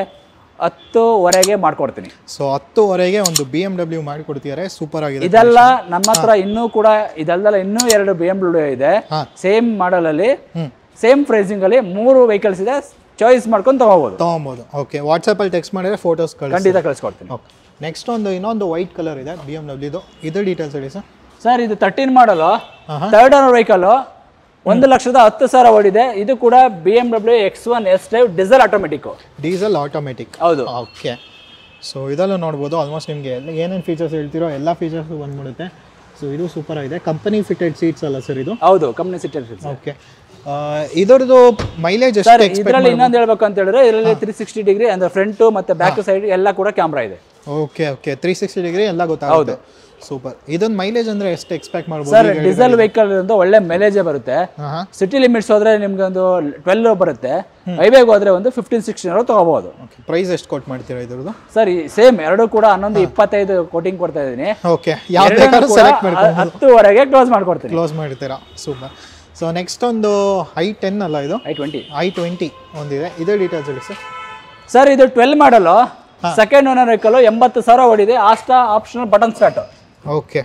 ಹತ್ತುವರೆಗೆ ಮಾಡ್ಕೊಡ್ತೀನಿ ಸೊ ಹತ್ತುವರೆಗೆ ಒಂದು ಬಿ ಎಮ್ ಡಬ್ಲ್ಯೂ ಮಾಡಿಕೊಡ್ತಿದ್ದಾರೆ ಸೂಪರ್ ಆಗಿದೆ ಇದೆಲ್ಲ ನಮ್ಮ ಹತ್ರ ಇನ್ನೂ ಕೂಡ ಇದಲ್ದಲ್ಲ ಇನ್ನೂ ಎರಡು ಬಿ ಎಮ್ ಡಬ್ಲ್ಯೂ ಇದೆ ಹಾ. ಸೇಮ್ ಮಾಡಲಲ್ಲಿ ಹ್ಮ್. ಸೇಮ್ ಪ್ರೈಸಿಂಗ್ ಅಲ್ಲಿ ಮೂರು ವೆಹಿಕಲ್ಸ್ ಇದೆ ಚಾಯ್ಸ್ ಮಾಡ್ಕೊಂಡು ತಗೋಬಹುದು ತೊಗೊಬೋದು ಓಕೆ ವಾಟ್ಸಪ್ಪಲ್ಲಿ ಟೆಕ್ಸ್ಟ್ ಮಾಡಿದ್ರೆ ಫೋಟೋಸ್ ಕಳಿಸಿ ಖಂಡಿತ ಕಳಿಸ್ಕೊಡ್ತೀನಿ ಓಕೆ ನೆಕ್ಸ್ಟ್ ಒಂದು ಇನ್ನೊಂದು ವೈಟ್ ಕಲರ್ ಇದೆ ಬಿ ಎಮ್ ಡಬ್ಲ್ಯೂದು ಇದು ಡೀಟೇಲ್ಸ್ ಹೇಳಿ ಸರ್ ಸರ್ ಇದು ತರ್ಟೀನ್ ಮಾಡಲು ಆಹಾ. ಥರ್ಡ್ ಓನರ್ ವೆಹಿಕಲ್ ಒಂದು ಲಕ್ಷದ ಹತ್ತು ಸಾವಿರ ಓಡಿದೆ ಇದು ಕೂಡ B M W X one S drive diesel automatic diesel automatic ಹೌದು ಓಕೆ ಸೊ ಇದಲ್ಲೂ ನೋಡ್ಬೋದು ಆಲ್ಮೋಸ್ಟ್ ನಿಮಗೆ ಎಲ್ಲ ಏನೇನು ಫೀಚರ್ಸ್ ಹೇಳ್ತೀರೋ ಎಲ್ಲ ಫೀಚರ್ಸು ಬಂದ್ಬಿಡುತ್ತೆ ಸೊ ಇದು ಸೂಪರ್ ಆಗಿದೆ ಕಂಪನಿ ಫಿಟೆಡ್ ಸೀಟ್ಸ್ ಅಲ್ಲ ಸರ್ ಇದು ಹೌದು ಕಂಪ್ನಿ ಸಿಟಿ ಓಕೆ ಇದರದ್ದು ಮೈಲೇಜ್ ಸರ್ ಎಷ್ಟು ಇದರಲ್ಲಿ ಇನ್ನೊಂದು ಹೇಳ್ಬೇಕು ಅಂತ ಹೇಳಿದ್ರೆ ಇದರಲ್ಲಿ ತ್ರೀ ಸಿಕ್ಸ್ಟಿ ಡಿಗ್ರಿ ಅಂದ್ರೆ ಫ್ರಂಟ್ ಮತ್ತೆ ಬ್ಯಾಕ್ ಸೈಡ್ ಎಲ್ಲ ಕೂಡ ಕ್ಯಾಮ್ರಾ ಇದೆ okay okay three sixty degree ಎಲ್ಲ ಗೊತ್ತಾಗುತ್ತೆ ಸೂಪರ್ ಇದೊಂದು ಮೈಲೇಜ್ ಅಂದರೆ ಎಷ್ಟು ಎಕ್ಸ್ಪೆಕ್ಟ್ ಮಾಡ್ಬೋದು ಸರ್ ಡೀಸೆಲ್ ವೆಹಿಕಲ್ ಒಳ್ಳೆ ಮೈಲೇಜೇ ಬರುತ್ತೆ ಹಾಂ ಹಾಂ ಸಿಟಿ ಲಿಮಿಟ್ಸ್ ಹೋದ್ರೆ ನಿಮ್ಗೆ ಒಂದು ಟ್ವೆಲ್ ಬರುತ್ತೆ ಹೈವೇಗೆ ಹೋದ್ರೆ ಒಂದು ಫಿಫ್ಟೀನ್ ಸಿಕ್ಸ್ಟೀನ್ ಅವರು ತಗೋಬಹುದು ಓಕೆ ಪ್ರೈಸ್ ಎಷ್ಟು ಕೊಟ್ಟು ಮಾಡ್ತೀರಾ ಇದ್ರದ್ದು ಸರ್ ಸೇಮ್ ಎರಡು ಕೂಡ ಹನ್ನೊಂದು ಇಪ್ಪತ್ತೈದು ಕೋಟಿಂಗ್ ಕೊಡ್ತಾ ಇದ್ದೀನಿ ಓಕೆ ಯಾವ ಎರಡನ್ನೂ ಬೇಕಾದ್ರೂ ಕೂಡ ಸೆಲೆಕ್ಟ್ ಮಾಡ್ಕೊಂಡು ಹತ್ತುವರೆಗೆ ಕ್ಲೋಸ್ ಮಾಡ್ಕೊಡ್ತೀನಿ ಕ್ಲೋಸ್ ಮಾಡ್ತೀರಾ ಸೂಪರ್ ಸೊ ನೆಕ್ಸ್ಟ್ ಒಂದು ಐ ಟೆನ್ ಅಲ್ಲ ಇದು ಐ ಟ್ವೆಂಟಿ ಐ ಟ್ವೆಂಟಿ ಒಂದಿದೆ ಇದೇ ಡೀಟೇಲ್ಸ್ ಹೇಳಿ ಸರ್ ಸರ್ ಇದು twelve model second owner vehicle ಎಂಬತ್ತು ಸಾವಿರ ಓಡಿದೆ Asta optional button start okay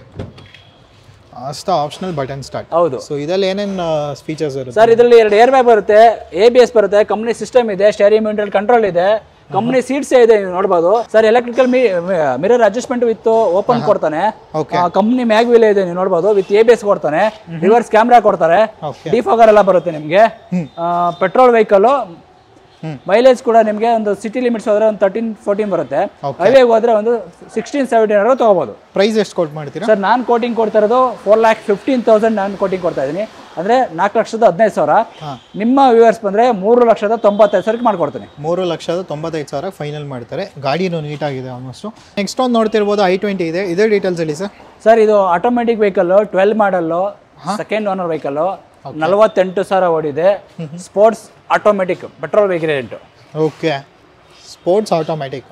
Asta optional button start ಹೌದು ಸೊ ಇದರಲ್ಲಿ ಏನೇನು ಫೀಚರ್ಸ್ ಇರುತ್ತೆ ಸರ್ ಇದರಲ್ಲಿ ಎರಡು ಏರ್ ಬ್ಯಾಗ್ ಬರುತ್ತೆ ಎ ಬಿ ಎಸ್ ಬರುತ್ತೆ ಕಂಪ್ನಿ ಸಿಸ್ಟಮ್ ಇದೆ ಸ್ಟೇರಿಂಗ್ ಮಿಂಟಲ್ ಕಂಟ್ರೋಲ್ ಇದೆ ಕಂಪ್ನಿ ಸೀಟ್ಸ್ ಇದೆ ನೀವು ನೋಡಬಹುದು sir electrical mirror adjustment with open ಕೊಡ್ತಾನೆ Okay. ಕಂಪ್ನಿ ಮ್ಯಾಗ್ವಿಲ್ ಇದೆ ನೀವು ನೋಡಬಹುದು ವಿತ್ ಎ ಬಿ ಎಸ್ ಕೊಡ್ತಾನೆ ರಿವರ್ಸ್ ಕ್ಯಾಮ್ರಾ ಕೊಡ್ತಾರೆ Okay. ಡಿಫಾಗರ್ ಎಲ್ಲ ಬರುತ್ತೆ ನಿಮಗೆ ಪೆಟ್ರೋಲ್ ವೆಹಿಕಲ್ ಮೈಲೇಜ್ ಕೂಡ ನಿಮಗೆ ಒಂದು ಸಿಟಿ ಲಿಮಿಟ್ಸ್ ಹೋದ್ರೆ ಒಂದು ತರ್ಟೀನ್ ಫೋರ್ಟೀನ್ ಬರುತ್ತೆ Okay. ಹೈವೇಗೆ ಹೋದ್ರೆ ಒಂದು ಸಿಕ್ಸ್ಟೀನ್ ಸೆವೆಂಟೀನ್ ವರೆಗೂ ತೊಗೋಬೋದು ಪ್ರೈಸ್ ಎಷ್ಟು ಕೊಟ್ಟು ಮಾಡ್ತೀರಾ ಸರ್ ನಾನು ಕೋಟಿಂಗ್ ಕೊಡ್ತಾ ಇರೋದು ಫೋರ್ ಲ್ಯಾಕ್ ಫಿಫ್ಟೀನ್ ತೌಸಂಡ್ ನಾನು ಕೋಟಿಂಗ್ ಕೊಡ್ತಾ ಇದ್ದೀನಿ ಅಂದರೆ ನಾಲ್ಕು ಲಕ್ಷದ ಹದಿನೈದು ಸಾವಿರ ಹಾ. ನಿಮ್ಮ ವ್ಯೂವರ್ಸ್ ಬಂದರೆ ಮೂರು ಲಕ್ಷದ ತೊಂಬತ್ತೈದು ಸಾವಿರಕ್ಕೆ ಮಾಡ್ಕೊಡ್ತೀನಿ ಮೂರು ಲಕ್ಷದ ತೊಂಬತ್ತೈದು ಸಾವಿರ ಫೈನಲ್ ಮಾಡ್ತಾರೆ ಗಾಡಿನೂ ನೀಟಾಗಿದೆ ಆಲ್ಮೋಸ್ಟು ನೆಕ್ಸ್ಟ್ ಒಂದು ನೋಡ್ತಿರ್ಬೋದು ಐ ಟ್ವೆಂಟಿ ಇದೆ ಇದೇ ಡೀಟೇಲ್ಸ್ ಹೇಳಿ ಸರ್ ಸರ್ ಇದು automatic vehicle twelve model second owner vehicle ನಲವತ್ತೆಂಟು ಸಾವಿರ ಓಡಿದೆ sports automatic petrol variant okay sports automatic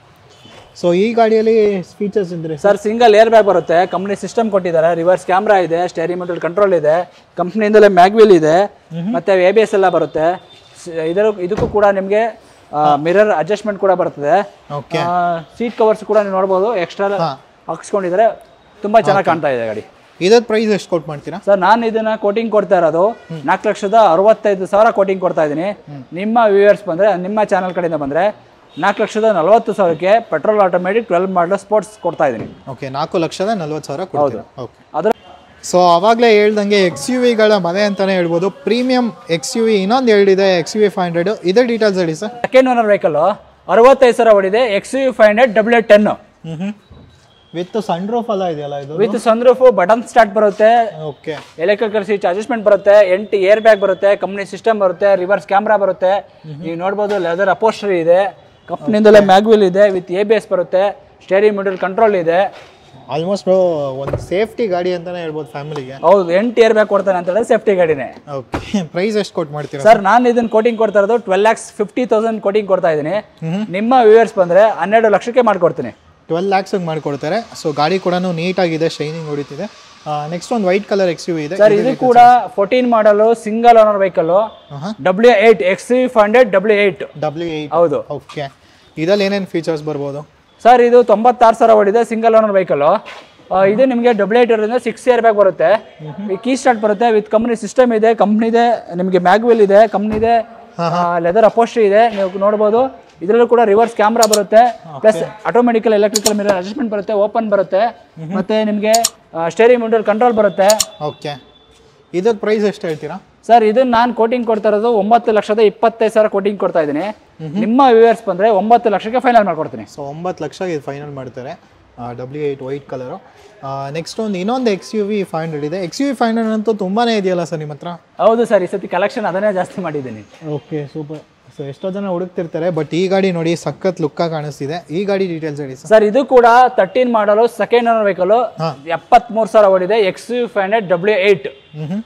so ಈ ಗಾಡಿಯಲ್ಲಿ ಫೀಚರ್ಸ್ ಇದ್ರೆ ಸರ್ ಸಿಂಗಲ್ ಏರ್ ಬ್ಯಾಗ್ ಬರುತ್ತೆ ಕಂಪ್ನಿ ಸಿಸ್ಟಮ್ ಕೊಟ್ಟಿದ್ದಾರೆ ರಿವರ್ಸ್ ಕ್ಯಾಮ್ರಾ ಇದೆ ಸ್ಟೇರಿಂಗ್ ಮಿಟಲ್ ಕಂಟ್ರೋಲ್ ಇದೆ ಕಂಪ್ನಿಯಿಂದಲೇ ಮ್ಯಾಗ್ವಿಲ್ ಇದೆ ಮತ್ತೆ ಎ ಬಿ ಎಸ್ ಎಲ್ಲ ಬರುತ್ತೆ ಸ- ಇದರ ಇದಕ್ಕೂ ಕೂಡ ನಿಮಗೆ ಮಿರರ್ ಅಡ್ಜಸ್ಟ್ಮೆಂಟ್ ಕೂಡ ಬರ್ತದೆ ಓಕೆ ಸೀಟ್ ಕವರ್ಸ್ ಕೂಡ ನೀವು ನೋಡ್ಬೋದು ಎಕ್ಸ್ಟ್ರಾ ಹಾಕ್ಸ್ಕೊಂಡಿದ್ದಾರೆ ತುಂಬಾ ಚೆನ್ನಾಗಿ ಕಾಣ್ತಾ ಇದೆ ಗಾಡಿ ಇದ್ರ ಪ್ರೈಸ್ ಎಷ್ಟು ಕೊಟ್ಟು ಮಾಡ್ತೀರಾ ಸರ್ ನಾನು ಇದನ್ನ ಕೋಟಿಂಗ್ ಕೊಡ್ತಾ ಇರೋದು ನಾಲ್ಕು ಲಕ್ಷದ ಅರವತ್ತೈದು ಸಾವಿರ ಕೋಟಿಂಗ್ ಕೊಡ್ತಾ ಇದ್ದೀನಿ ನಿಮ್ಮ ವ್ಯೂವರ್ಸ್ ಬಂದ್ರೆ ನಿಮ್ಮ ಚಾನಲ್ ಕಡೆಯಿಂದ ಬಂದ್ರೆ ನಾಲ್ಕು ಲಕ್ಷದ ನಲವತ್ತು ಸಾವಿರಕ್ಕೆ petrol automatic twelve model sports ಕೊಡ್ತಾ ಇದ್ದೀನಿ ಓಕೆ ನಾಲ್ಕು ಲಕ್ಷದ ನಲ್ವತ್ತು ಸಾವಿರ ಕೊಡ್ತೀರಾ ಓಕೆ ಅದರ ಸೊ ಅವಾಗಲೇ ಹೇಳ್ದಂಗೆ ಎಕ್ಸ್ ಯು ವಿಗಳ ಮನೆ ಅಂತಲೇ ಹೇಳ್ಬೋದು ಪ್ರೀಮಿಯಂ ಎಕ್ಸ್ ಯು ವಿ ಇನ್ನೊಂದು ಹೇಳಿದೆ X U V five hundred ಇದೇ ಡೀಟೇಲ್ಸ್ ಹೇಳಿ ಸರ್ ಸೆಕೆಂಡ್ ಓನರ್ ವೆಹಿಕಲ್ ಅರವತ್ತೈದು ಸಾವಿರ ಹೊಡಿದೆ X U five hundred W ten ಹ್ಞೂ ಹ್ಞೂ ವಿತ್ ಸನ್ ರೂಫ್ ಎಲ್ಲ ಇದೆಯಲ್ಲ ಇದು ವಿತ್ ಸನ್ರೂಫ್ ಬಟನ್ ಸ್ಟಾರ್ಟ್ ಬರುತ್ತೆ ಓಕೆ ಎಲೆಕ್ಟ್ರಿಕಲ್ ಸೀಟ್ ಅಡ್ಜಸ್ಟ್ಮೆಂಟ್ ಬರುತ್ತೆ ಎಂಟು ಏರ್ ಬ್ಯಾಗ್ ಬರುತ್ತೆ ಕಂಪ್ನಿ ಸಿಸ್ಟಮ್ ಬರುತ್ತೆ ರಿವರ್ಸ್ ಕ್ಯಾಮ್ರಾ ಬರುತ್ತೆ ನೀವು ನೋಡ್ಬೋದು ಲೆದರ್ ಅಪೋಸ್ಟ್ರಿ ಇದೆ ಕಂಪ್ನಿಯಿಂದಲೇ ಮ್ಯಾಗ್ವಿಲ್ ಇದೆ ವಿತ್ ಎ ಬಿ ಎಸ್ ಬರುತ್ತೆ ಸ್ಟೇರಿಂಗ್ ಮಿಡಲ್ ಕಂಟ್ರೋಲ್ ಇದೆ ಆಲ್ಮೋಸ್ಟ್ ಒಂದು ಸೇಫ್ಟಿ ಗಾಡಿ ಅಂತಲೇ ಹೇಳ್ಬೋದು ಫ್ಯಾಮಿಲಿಗೆ ಹೌದು ಎಂಟು ಏರ್ ಬ್ಯಾಗ್ ಕೊಡ್ತಾನೆ ಅಂತ ಹೇಳಿದ್ರೆ ಸೇಫ್ಟಿ ಗಾಡಿನೇ ಓಕೆ ಪ್ರೈಸ್ ಎಷ್ಟು ಕೊಟ್ಟು ಮಾಡ್ತೀರಾ ಸರ್ ನಾನು ಇದನ್ನ ಕೋಟಿಂಗ್ ಕೊಡ್ತಾ ಇರೋದು twelve lakhs fifty thousand quoting ಕೊಡ್ತಾ ಇದ್ದೀನಿ ನಿಮ್ಮ ವ್ಯೂವರ್ಸ್ ಬಂದ್ರೆ ಹನ್ನೆರಡು ಲಕ್ಷಕ್ಕೆ ಮಾಡ್ಕೊಡ್ತೀನಿ ಟ್ವೆಲ್ ಲ್ಯಾಕ್ಸಿಗೆ ಮಾಡಿಕೊಡ್ತಾರೆ ಸೊ ಗಾಡಿ ಕೂಡ ನೀಟಾಗಿದೆ ಶೈನಿಂಗ್ ಹೊಡಿತಿದೆ ನೆಕ್ಸ್ಟ್ ಒಂದು ವೈಟ್ ಕಲರ್ ಎಕ್ಸ್ ಯು ಇದೆ ಸರ್ ಇದು ಕೂಡ fourteen model single owner vehicle ಆಹಾ. W eight X five hundred W eight W eight ಹೌದು ಓಕೆ ಇದ್ರಲ್ಲಿ ಏನೇನು ಫೀಚರ್ಸ್ ಬರ್ಬೋದು ಸರ್ ಇದು ತೊಂಬತ್ತಾರು ಸಾವಿರ ಹೊಡಿದೆ ಸಿಂಗಲ್ ಓನರ್ ವೆಹಿಕಲ್ ಇದು ನಿಮಗೆ ಡಬ್ಲ್ಯೂ ಏಟ್ ಇರೋದ್ರಿಂದ ಸಿಕ್ಸ್ ಇಯರ್ ಬ್ಯಾಗ್ ಬರುತ್ತೆ ಈ ಕೀ ಸ್ಟಾರ್ಟ್ ಬರುತ್ತೆ ವಿತ್ ಕಂಪ್ನಿ ಸಿಸ್ಟಮ್ ಇದೆ ಕಂಪ್ನಿದೆ ನಿಮಗೆ ಮ್ಯಾಗ್ವೆಲ್ ಇದೆ ಕಂಪ್ನಿದೆ ಲೆದರ್ ಅಪೋಸ್ಟ್ರಿ ಇದೆ ನೀವು ನೋಡ್ಬೋದು ಇದರಲ್ಲೂ ಕೂಡ ರಿವರ್ಸ್ ಕ್ಯಾಮ್ರಾ ಬರುತ್ತೆ plus automatical electrical mirror adjustment ಬರುತ್ತೆ ಓಪನ್ ಬರುತ್ತೆ ಮತ್ತೆ ನಿಮಗೆ ಸ್ಟೇರಿಂಗ್ ಮಿಡಲ್ ಕಂಟ್ರೋಲ್ ಬರುತ್ತೆ ಓಕೆ ಇದ್ರ ಪ್ರೈಸ್ ಎಷ್ಟು ಹೇಳ್ತೀರಾ ಸರ್ ಇದನ್ನ ನಾನು ಕೋಟಿಂಗ್ ಕೊಡ್ತಾ ಇರೋದು ಒಂಬತ್ತು ಲಕ್ಷದ ಇಪ್ಪತ್ತೈದು ಸಾವಿರ ಕೋಟಿಂಗ್ ಕೊಡ್ತಾ ಇದ್ದೀನಿ ನಿಮ್ಮ ವ್ಯೂವರ್ಸ್ ಬಂದ್ರೆ ಒಂಬತ್ತು ಲಕ್ಷಕ್ಕೆ ಫೈನಲ್ ಮಾಡ್ಕೊಡ್ತೀನಿ ಸೊ ಒಂಬತ್ತು ಲಕ್ಷ ಇದು ಫೈನಲ್ ಮಾಡ್ತಾರೆ W eight white colour next ಒಂದು ಇನ್ನೊಂದು X U V five hundred ಇದೆ X U V five hundred ಅಂತೂ ತುಂಬಾ ಇದೆಯಲ್ಲ ಸರ್ ನಿಮ್ಮ ಹತ್ರ ಹೌದು ಸರ್ ಈ ಸತಿ ಕಲೆಕ್ಷನ್ ಅದನ್ನೇ ಜಾಸ್ತಿ ಮಾಡಿದ್ದೀನಿ ಓಕೆ ಸೂಪರ್ ಸೊ ಎಷ್ಟೋ ಜನ ಹುಡುಕ್ತಿರ್ತಾರೆ ಬಟ್ ಈ ಗಾಡಿ ನೋಡಿ ಸಖತ್ ಲುಕ್ಕಾಗಿ ಕಾಣಿಸ್ತಿದೆ ಈ ಗಾಡಿ ಡೀಟೇಲ್ಸ್ ಹೇಳಿ ಸರ್ ಸರ್ ಇದು ಕೂಡ ತರ್ಟೀನ್ ಮಾಡಲು ಸೆಕೆಂಡ್ ಓನರ್ ವೆಹಿಕಲ್ ಹಾ. ಎಪ್ಪತ್ಮೂರು ಸಾವಿರ ಓಡಿದೆ X U five hundred W eight ಹ್ಞೂ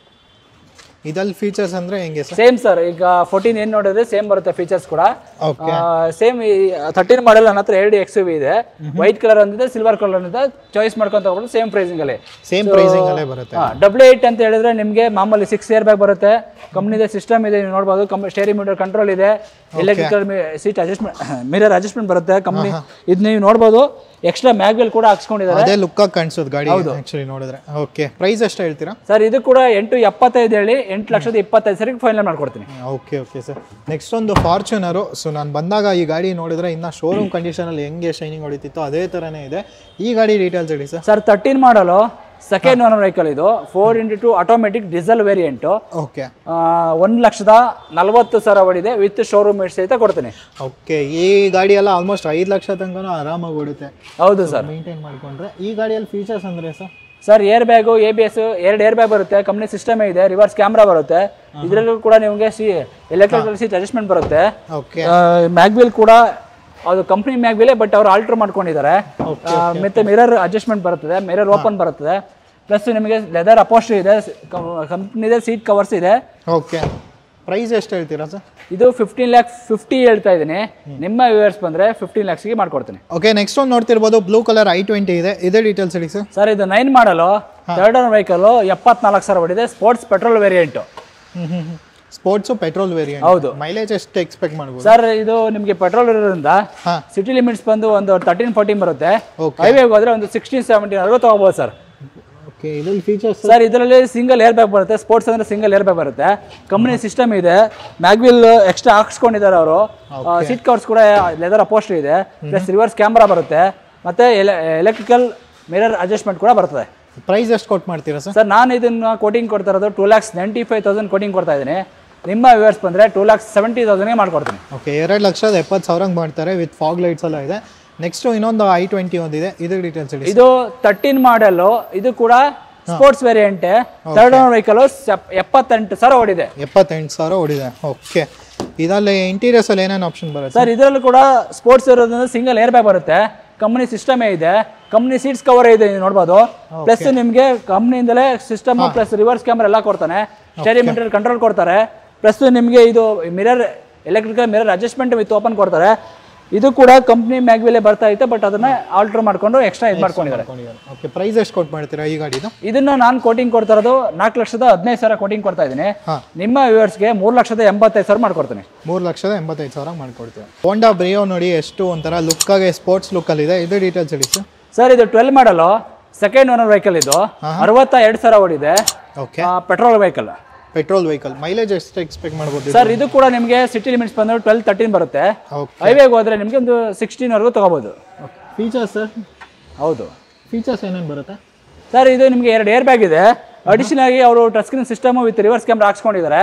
ಇದಲ್ಲಿ ಫೀಚರ್ಸ್ ಅಂದರೆ ಹೆಂಗೆ ಸರ್ ಸೇಮ್ ಸರ್ ಈಗ ಫೋರ್ಟೀನ್ ಏನು ನೋಡಿದ್ರೆ ಸೇಮ್ ಬರುತ್ತೆ ಫೀಚರ್ಸ್ ಕೂಡ ಓಕೆ ಸೇಮ್ ತರ್ಟೀನ್ ಮಾಡಲ್ ನನ್ನ ಹತ್ರ ಎರಡು ಎಕ್ಸ್ ಇದೆ ವೈಟ್ ಕಲರ್ ಒಂದಿದೆ ಸಿಲ್ವರ್ ಕಲರ್ ಒಂದಿದೆ ಚಾಯ್ಸ್ ಮಾಡ್ಕೊಂತ ಹೋಗ್ಬೋದು ಸೇಮ್ ಪ್ರೈಸಿಂಗ್ ಅಲ್ಲಿ ಸೇಮ್ ಪ್ರೈಸಿಂಗಲ್ಲೇ ಬರುತ್ತೆ ಡಬ್ಲ್ಯೂ ಏಟ್ ಅಂತ ಹೇಳಿದ್ರೆ ನಿಮಗೆ ಮಾಮೂಲಿ ಸಿಕ್ಸ್ ಇಯರ್ ಬ್ಯಾಗ್ ಬರುತ್ತೆ ಕಂಪ್ನಿದೆ ಸಿಸ್ಟಮ್ ಇದೆ ನೀವು ನೋಡ್ಬೋದು ಕಂಪ್ ಸ್ಟೇರಿಂಗ್ ಮೀಟರ್ ಕಂಟ್ರೋಲ್ ಇದೆ electrical seat adjustment mirror adjustment ಬರುತ್ತೆ ಕಂಪ್ನಿ ಇದು ನೀವು ನೋಡ್ಬೋದು ಎಕ್ಸ್ಟ್ರಾ ಮ್ಯಾಗ್ವೆಲ್ ಕೂಡ ಹಾಕ್ಸ್ಕೊಂಡಿದ್ದಾರೆ ಅದೇ ಲುಕ್ಕಾಗಿ ಕಾಣಿಸೋದು ಗಾಡಿ ಆ್ಯಕ್ಚುಲಿ ನೋಡಿದ್ರೆ ಓಕೆ ಪ್ರೈಸ್ ಎಷ್ಟು ಹೇಳ್ತೀರಾ ಸರ್ ಇದು ಕೂಡ ಎಂಟು ಎಪ್ಪತ್ತೈದು ಹೇಳಿ ಎಂಟು ಲಕ್ಷದ ಇಪ್ಪತ್ತೈದು ಸರಿಗೆ ಫೈನಲ್ ಮಾಡ್ಕೊಡ್ತೀನಿ ಓಕೆ ಓಕೆ ಸರ್ ನೆಕ್ಸ್ಟ್ ಒಂದು ಫಾರ್ಚುನರು ಸೊ ನಾನು ಬಂದಾಗ ಈ ಗಾಡಿ ನೋಡಿದ್ರೆ ಇನ್ನು ಶೋರೂಮ್ ಕಂಡೀಷನಲ್ಲಿ ಹೆಂಗೆ ಶೈನಿಂಗ್ ಹೊಡಿತಿತ್ತು ಅದೇ ಥರನೇ ಇದೆ ಈ ಗಾಡಿ ಡೀಟೇಲ್ಸ್ ಹೇಳಿ ಸರ್ ಸರ್ ತರ್ಟೀನ್ ಮಾಡಲು ಸೆಕೆಂಡ್ ಓನರ್ ವೆಹಿಕಲ್ ಇದು four into two automatic diesel variant okay ಒಂದು ಲಕ್ಷದ ನಲವತ್ತು ಸಾವಿರ ಹೊಡಿದೆ ವಿತ್ ಶೋರೂಮ್ ಸಹಿತ ಕೊಡ್ತೀನಿ ಓಕೆ ಈ ಗಾಡಿ ಎಲ್ಲ ಆಲ್ಮೋಸ್ಟ್ ಐದು ಲಕ್ಷ ತನಕ ಆರಾಮಾಗಿ ಓಡುತ್ತೆ ಹೌದು ಸರ್ ಮೇಂಟೈನ್ ಮಾಡಿಕೊಂಡ್ರೆ ಈ ಗಾಡಿಯಲ್ಲಿ ಫೀಚರ್ಸ್ ಅಂದರೆ sir sir air bag A B S ಎರಡು ಏರ್ ಬ್ಯಾಗ್ ಬರುತ್ತೆ ಕಂಪ್ನಿ ಸಿಸ್ಟಮ್ ಇದೆ ರಿವರ್ಸ್ ಕ್ಯಾಮ್ರಾ ಬರುತ್ತೆ ಇದರಲ್ಲೂ ಕೂಡ ನಿಮಗೆ ಸಿ ಎಲೆಕ್ಟ್ರಿಕಲ್ ಸೀಟ್ ಅಡ್ಜಸ್ಟ್ಮೆಂಟ್ ಬರುತ್ತೆ ಓಕೆ ಮ್ಯಾಗ್ವಿಲ್ ಕೂಡ ಅದು ಕಂಪ್ನಿ ಮ್ಯಾಗ್ವಿಲೇ ಬಟ್ ಅವರು ಆಲ್ಟ್ರ್ ಮಾಡ್ಕೊಂಡಿದ್ದಾರೆ ಆ, ಮತ್ತೆ ಮಿರರ್ ಅಡ್ಜಸ್ಟ್ಮೆಂಟ್ ಬರುತ್ತದೆ ಮಿರರ್ ಓಪನ್ ಬರುತ್ತದೆ ಪ್ಲಸ್ ನಿಮಗೆ ಲೆದರ್ ಅಪೋಸ್ಟ್ರಿ ಇದೆ ಕಂಪ್ನಿದೆ ಸೀಟ್ ಕವರ್ಸ್ ಇದೆ ಓಕೆ ಪ್ರೈಸ್ ಎಷ್ಟು ಹೇಳ್ತೀರಾ ಸರ್ ಇದು ಫಿಫ್ಟೀನ್ ಲ್ಯಾಕ್ ಫಿಫ್ಟಿ ಹೇಳ್ತಾ ಇದ್ದೀನಿ ನಿಮ್ಮ ವ್ಯೂವರ್ಸ್ ಬಂದರೆ ಫಿಫ್ಟೀನ್ ಲ್ಯಾಕ್ಸ್ಗೆ ಮಾಡ್ಕೊಡ್ತೀನಿ ಓಕೆ ನೆಕ್ಸ್ಟ್ ಒಂದು ನೋಡ್ತಿರ್ಬೋದು ಬ್ಲೂ ಕಲರ್ ಐ ಟ್ವೆಂಟಿ ಇದೆ ಇದೇ ಡೀಟೇಲ್ಸ್ ಹೇಳಿ ಸರ್ ಸರ್ ಇದು nine model third owner vehicle ಎಪ್ಪತ್ನಾಲ್ಕು ಸಾವಿರ ಹೊಡಿದೆ ಸ್ಪೋರ್ಟ್ಸ್ ಪೆಟ್ರೋಲ್ ವೇರಿಯಂಟು ಹ್ಞೂ ಹ್ಞೂ ಸ್ಪೋರ್ಟ್ಸು ಪೆಟ್ರೋಲ್ ವೇರಿಯಂಟ್ ಹೌದು ಮೈಲೇಜ್ ಎಷ್ಟು ಎಕ್ಸ್ಪೆಕ್ಟ್ ಮಾಡ್ಬೋದು ಸರ್ ಇದು ನಿಮಗೆ ಪೆಟ್ರೋಲ್ ಇರೋದ್ರಿಂದ ಹಾಂ ಸಿಟಿ ಲಿಮಿಟ್ಸ್ ಬಂದು ಒಂದು ತರ್ಟೀನ್ ಫೋರ್ಟೀನ್ ಬರುತ್ತೆ Okay. ಹೈವೇಗೆ ಹೋದ್ರೆ ಒಂದು ಸಿಕ್ಸ್ಟೀನ್ ಸೆವೆಂಟೀನ್ ವರೆಗೂ ತೊಗೋಬೋದು ಸರ್ ಓಕೆ ಇದ್ರಲ್ಲಿ ಫೀಚರ್ಸ್ ಸರ್ ಇದರಲ್ಲಿ ಸಿಂಗಲ್ ಏರ್ ಬ್ಯಾಗ್ ಬರುತ್ತೆ ಸ್ಪೋರ್ಟ್ಸ್ ಅಂದ್ರೆ ಸಿಂಗಲ್ ಏರ್ ಬ್ಯಾಗ್ ಬರುತ್ತೆ ಕಂಪ್ನಿ ಸಿಸ್ಟಮ್ ಇದೆ ಮ್ಯಾಗ್ವಿಲ್ ಎಕ್ಸ್ಟ್ರಾ ಹಾಕ್ಸ್ಕೊಂಡಿದ್ದಾರೆ ಅವರು ಸೀಟ್ ಕವರ್ಸ್ ಕೂಡ ಲೆದರ್ ಅಪೋಸ್ಟ್ರಿ ಇದೆ ಪ್ಲಸ್ ರಿವರ್ಸ್ ಕ್ಯಾಮ್ರಾ ಬರುತ್ತೆ ಮತ್ತೆ ಎಲೆಕ್ಟ್ರಿಕಲ್ ಮಿರರ್ ಅಡ್ಜಸ್ಟ್ಮೆಂಟ್ ಕೂಡ ಬರ್ತದೆ ಪ್ರೈಸ್ ಎಷ್ಟು ಕೊಟ್ಟು ಮಾಡ್ತೀರಾ ಸರ್ ಸರ್ ನಾನು ಇದನ್ನ ಕೋಟಿಂಗ್ ಕೊಡ್ತಾ ಇರೋದು two lakhs ninety five thousand quoting ಕೊಡ್ತಾ ಇದ್ದೀನಿ ನಿಮ್ಮ ವ್ಯೂವರ್ಸ್ ಬಂದರೆ ಟೂ ಲ್ಯಾಕ್ಸ್ ಸೆವೆಂಟಿ ತೌಸಂಡ್ಗೆ ಮಾಡ್ಕೊಡ್ತೀನಿ ಓಕೆ ಎರಡು ಲಕ್ಷದ ಎಪ್ಪತ್ತು ಸಾವಿರಂಗೆ ಮಾಡ್ತಾರೆ ವಿತ್ ಫಾಗ್ ಲೈಟ್ಸ್ ಎಲ್ಲ ಇದೆ ನೆಕ್ಸ್ಟು ಇನ್ನೊಂದು ಐ ಟ್ವೆಂಟಿ ಒಂದಿದೆ ಇದ್ರ ಡೀಟೇಲ್ಸ್ ಹೇಳಿ ಇದು ತರ್ಟೀನ್ ಮಾಡೆಲ್ಲು ಇದು ಕೂಡ ಸ್ಪೋರ್ಟ್ಸ್ ವೇರಿಯಂಟೆ ಥರ್ಡ್ ಓನರ್ ವೆಹಿಕಲ್ ಎಪ್ಪತ್ತೆಂಟು ಸಾವಿರ ಓಡಿದೆ ಎಪ್ಪತ್ತೆಂಟು ಸಾವಿರ ಓಡಿದೆ ಓಕೆ ಇದರಲ್ಲಿ ಇಂಟೀರಿಯರ್ಸ್ ಅಲ್ಲಿ ಏನೇನು ಆಪ್ಷನ್ ಬರುತ್ತೆ ಸರ್ ಇದರಲ್ಲೂ ಕೂಡ ಸ್ಪೋರ್ಟ್ಸ್ ಇರೋದ್ರಿಂದ ಸಿಂಗಲ್ ಏರ್ ಬ್ಯಾಗ್ ಬರುತ್ತೆ ಕಂಪ್ನಿ ಸಿಸ್ಟಮೇ ಇದೆ ಕಂಪ್ನಿ ಸೀಟ್ಸ್ ಕವರ್ ಇದೆ ನೀವು ನೋಡ್ಬೋದು ಪ್ಲಸ್ ನಿಮಗೆ ಕಂಪ್ನಿಯಿಂದಲೇ ಸಿಸ್ಟಮ್ ಪ್ಲಸ್ ರಿವರ್ಸ್ ಕ್ಯಾಮ್ರಾ ಎಲ್ಲ ಕೊಡ್ತಾನೆ ಸ್ಟೇರಿ ಮೀಟರ್ ಕಂಟ್ರೋಲ್ ಕೊಡ್ತಾರೆ ಪ್ಲಸ್ ನಿಮಗೆ ಇದು mirror electrical mirror adjustment with open ಕೊಡ್ತಾರೆ ಇದು ಕೂಡ ಕಂಪ್ನಿ ಮ್ಯಾಗ್ವಿಲೆ ಬರ್ತಾ ಇತ್ತು ಬಟ್ ಅದನ್ನ ಆಲ್ಟರ್ ಮಾಡ್ಕೊಂಡು ಎಕ್ಸ್ಟ್ರಾ ಇದು ಮಾಡ್ಕೊಂಡಿದ್ದಾರೆ ಓಕೆ ಪ್ರೈಸ್ ಎಷ್ಟು ಕೊಟ್ಟು ಮಾಡ್ತೀರಾ ಈ ಗಾಡಿದು ಇದನ್ನ ನಾನು ಕೋಟಿಂಗ್ ಕೊಡ್ತಾ ಇರೋದು ನಾಲ್ಕು ಲಕ್ಷದ ಹದಿನೈದು ಸಾವಿರ ಕೋಟಿಂಗ್ ಕೊಡ್ತಾ ಇದ್ದೀನಿ ಹಾ. ನಿಮ್ಮ ವ್ಯೂವರ್ಸ್ಗೆ ಮೂರು ಲಕ್ಷದ ಎಂಬತ್ತೈದು ಸಾವಿರ ಮಾಡ್ಕೊಡ್ತೀನಿ ಮೂರು ಲಕ್ಷದ ಎಂಬತ್ತೈದು ಸಾವಿರ ಮಾಡ್ಕೊಡ್ತೀವಿ ಹೋಂಡಾ ಬ್ರಿಯೋ ನೋಡಿ ಎಷ್ಟು ಒಂಥರ ಲುಕ್ಕಾಗೆ ಸ್ಪೋರ್ಟ್ಸ್ ಲುಕ್ಕಲ್ಲಿದೆ ಇದು ಡೀಟೇಲ್ಸ್ ಹೇಳಿ ಸರ್ ಸರ್ ಇದು twelve model second owner vehicle ಇದು ಅರವತ್ತ ಎರಡು ಸಾವಿರ ಓಡಿದೆ okay petrol vehicle petrol vehicle mileage ಎಷ್ಟು ಎಕ್ಸ್ಪೆಕ್ಟ್ ಮಾಡ್ಬೋದು ಸರ್ ಇದು ಕೂಡ ನಿಮಗೆ ಸಿಟಿ ಲಿಮಿಟ್ಸ್ ಬಂದ್ರೆ ಟ್ವೆಲ್ ತರ್ಟೀನ್ ಬರುತ್ತೆ ಓಕೆ ಹೈವೇಗೆ ಹೋದ್ರೆ ನಿಮಗೆ ಒಂದು ಸಿಕ್ಸ್ಟೀನ್ ವರೆಗೂ ತಗೋಬಹುದು ಫೀಚರ್ಸ್ ಸರ್ ಹೌದು ಫೀಚರ್ಸ್ ಏನೇನು ಬರುತ್ತೆ ಸರ್ ಇದು ನಿಮಗೆ ಎರಡು ಏರ್ ಬ್ಯಾಗ್ ಇದೆ ಅಡಿಷನಲ್ ಆಗಿ ಅವರು touch screen system with reverse camera ಹಾಕ್ಸ್ಕೊಂಡಿದ್ದಾರೆ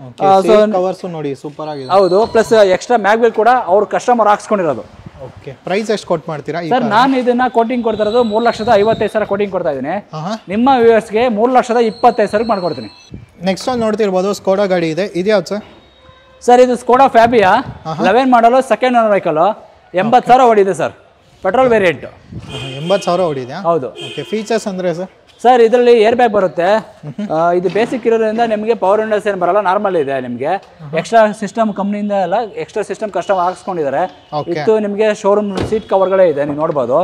ಕವರ್ಸು ನೋಡಿ ಸೂಪರ್ ಆಗಿದೆ ಹೌದು ಪ್ಲಸ್ ಎಕ್ಸ್ಟ್ರಾ ಮ್ಯಾಗ್ವಿಲ್ ಕೂಡ ಅವ್ರ ಕಸ್ಟಮರ್ ಹಾಕ್ಸ್ಕೊಂಡಿರೋದು ಓಕೆ ಪ್ರೈಸ್ ಎಷ್ಟು ಕೊಟ್ಟು ಮಾಡ್ತೀರಾ ಈ ಸರ್ ನಾನು ಇದನ್ನ ಕೋಟಿಂಗ್ ಕೊಡ್ತಾ ಇರೋದು ಮೂರು ಲಕ್ಷದ ಐವತ್ತೈದು ಸಾವಿರ ಕೋಟಿಂಗ್ ಕೊಡ್ತಾ ಇದ್ದೀನಿ ಹಾಂ ಹಾಂ ನಿಮ್ಮ ವ್ಯೂವರ್ಸ್ಗೆ ಮೂರು ಲಕ್ಷದ ಇಪ್ಪತ್ತೈದು ಸಾವಿರ ಮಾಡ್ಕೊಡ್ತೀನಿ ನೆಕ್ಸ್ಟ್ ಒಂದು ನೋಡ್ತಿರ್ಬೋದು ಸ್ಕೋಡಾ ಗಾಡಿ ಇದೆ ಇದ್ಯಾವ್ದು ಸರ್ ಸರ್ ಇದು Skoda Fabia eleven model second owner vehicle ಎಂಬತ್ತು ಸಾವಿರ ಓಡಿದೆ ಸರ್ ಪೆಟ್ರೋಲ್ ವೇರಿಯಂಟ್ ಎಂಬತ್ತು ಸಾವಿರ ಹೊಡಿದೆಯಾ ಹೌದು ಓಕೆ ಫೀಚರ್ಸ್ ಅಂದರೆ ಸರ್ ಸರ್ ಇದರಲ್ಲಿ ಏರ್ ಬ್ಯಾಗ್ ಬರುತ್ತೆ ಆ, ಇದು ಬೇಸಿಕ್ ಇರೋದ್ರಿಂದ ನಿಮಗೆ ಪವರ್ ವಿಂಡೋಸ್ ಏನು ಬರಲ್ಲ ನಾರ್ಮಲ್ ಇದೆ ನಿಮಗೆ ಎಕ್ಸ್ಟ್ರಾ ಸಿಸ್ಟಮ್ ಕಂಪ್ನಿಯಿಂದ ಎಲ್ಲ ಎಕ್ಸ್ಟ್ರಾ ಸಿಸ್ಟಮ್ ಕಸ್ಟಮರ್ ಹಾಕ್ಸ್ಕೊಂಡಿದ್ದಾರೆ Okay. ಇತ್ತು ನಿಮಗೆ ಶೋರೂಮ್ ಸೀಟ್ ಕವರ್ಗಳೇ ಇದೆ ನೀವು ನೋಡ್ಬೋದು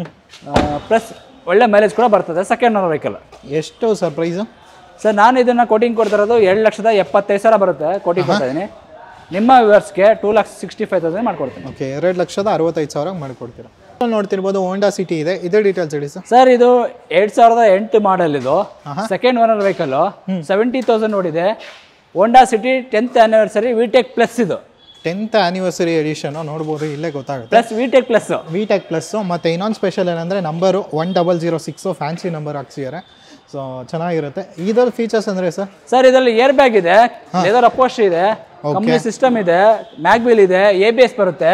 ಪ್ಲಸ್ ಒಳ್ಳೆ ಮೈಲೇಜ್ ಕೂಡ ಬರ್ತದೆ ಸೆಕೆಂಡ್ ಓನರ್ ವೆಹಿಕಲ್ ಎಷ್ಟು ಸರ್ ಪ್ರೈಸು ಸರ್ ನಾನು ಇದನ್ನ ಕೋಟಿಂಗ್ ಕೊಡ್ತಾ ಇರೋದು ಎರಡು ಲಕ್ಷದ ಎಪ್ಪತ್ತೈದು ಸಾವಿರ ಬರುತ್ತೆ ಕೋಟಿಂಗ್ ಕೊಡ್ತಾ ಇದ್ದೀನಿ ನಿಮ್ಮ ವ್ಯೂವರ್ಸ್ಗೆ two lakhs sixty five thousand ಮಾಡ್ಕೊಡ್ತೀನಿ ಓಕೆ ಎರಡು ಲಕ್ಷದ ಅರವತ್ತೈದು ಸಾವಿರ ಮಾಡಿಕೊಡ್ತೀರಾ ನೋಡ್ತಿರ್ಬೋದು ಹೋಂಡಾ ಸಿಟಿ ಇದೆ ಇದೇ ಡೀಟೇಲ್ಸ್ ಹೇಳಿ ಸರ್ ಸರ್ ಇದು ಎರಡ್ ಸಾವಿರದ ಎಂಟು ಮಾಡೆಲ್ ಇದು second owner vehicle seventy thousand ನೋಡಿದೆ Honda City tenth anniversary VTEC plus ಇದು ಟೆಂತ್ ಆ್ಯನಿವರ್ಸರಿ ಎಡಿಷನು ನೋಡ್ಬೋದು ಇಲ್ಲೇ ಗೊತ್ತಾಗುತ್ತೆ plus VTEC plus V VTEC plus ಮತ್ತು ಇನ್ನೊಂದು ಸ್ಪೆಷಲ್ ಏನಂದರೆ number one double zero six fancy number ಹಾಕ್ಸಿದ್ದಾರೆ ಸೊ ಚೆನ್ನಾಗಿರುತ್ತೆ ಇದರ ಫೀಚರ್ಸ್ ಅಂದರೆ ಸರ್ ಸರ್ ಇದರಲ್ಲಿ ಏರ್ ಬ್ಯಾಗ್ ಇದೆ ಲೆದರ್ ಅಪೋಸ್ಟ್ ಇದೆ ಕಂಪ್ನಿ ಸಿಸ್ಟಮ್ ಇದೆ ಮ್ಯಾಗ್ವಿಲ್ ಇದೆ ಎ ಬಿ ಎಸ್ ಬರುತ್ತೆ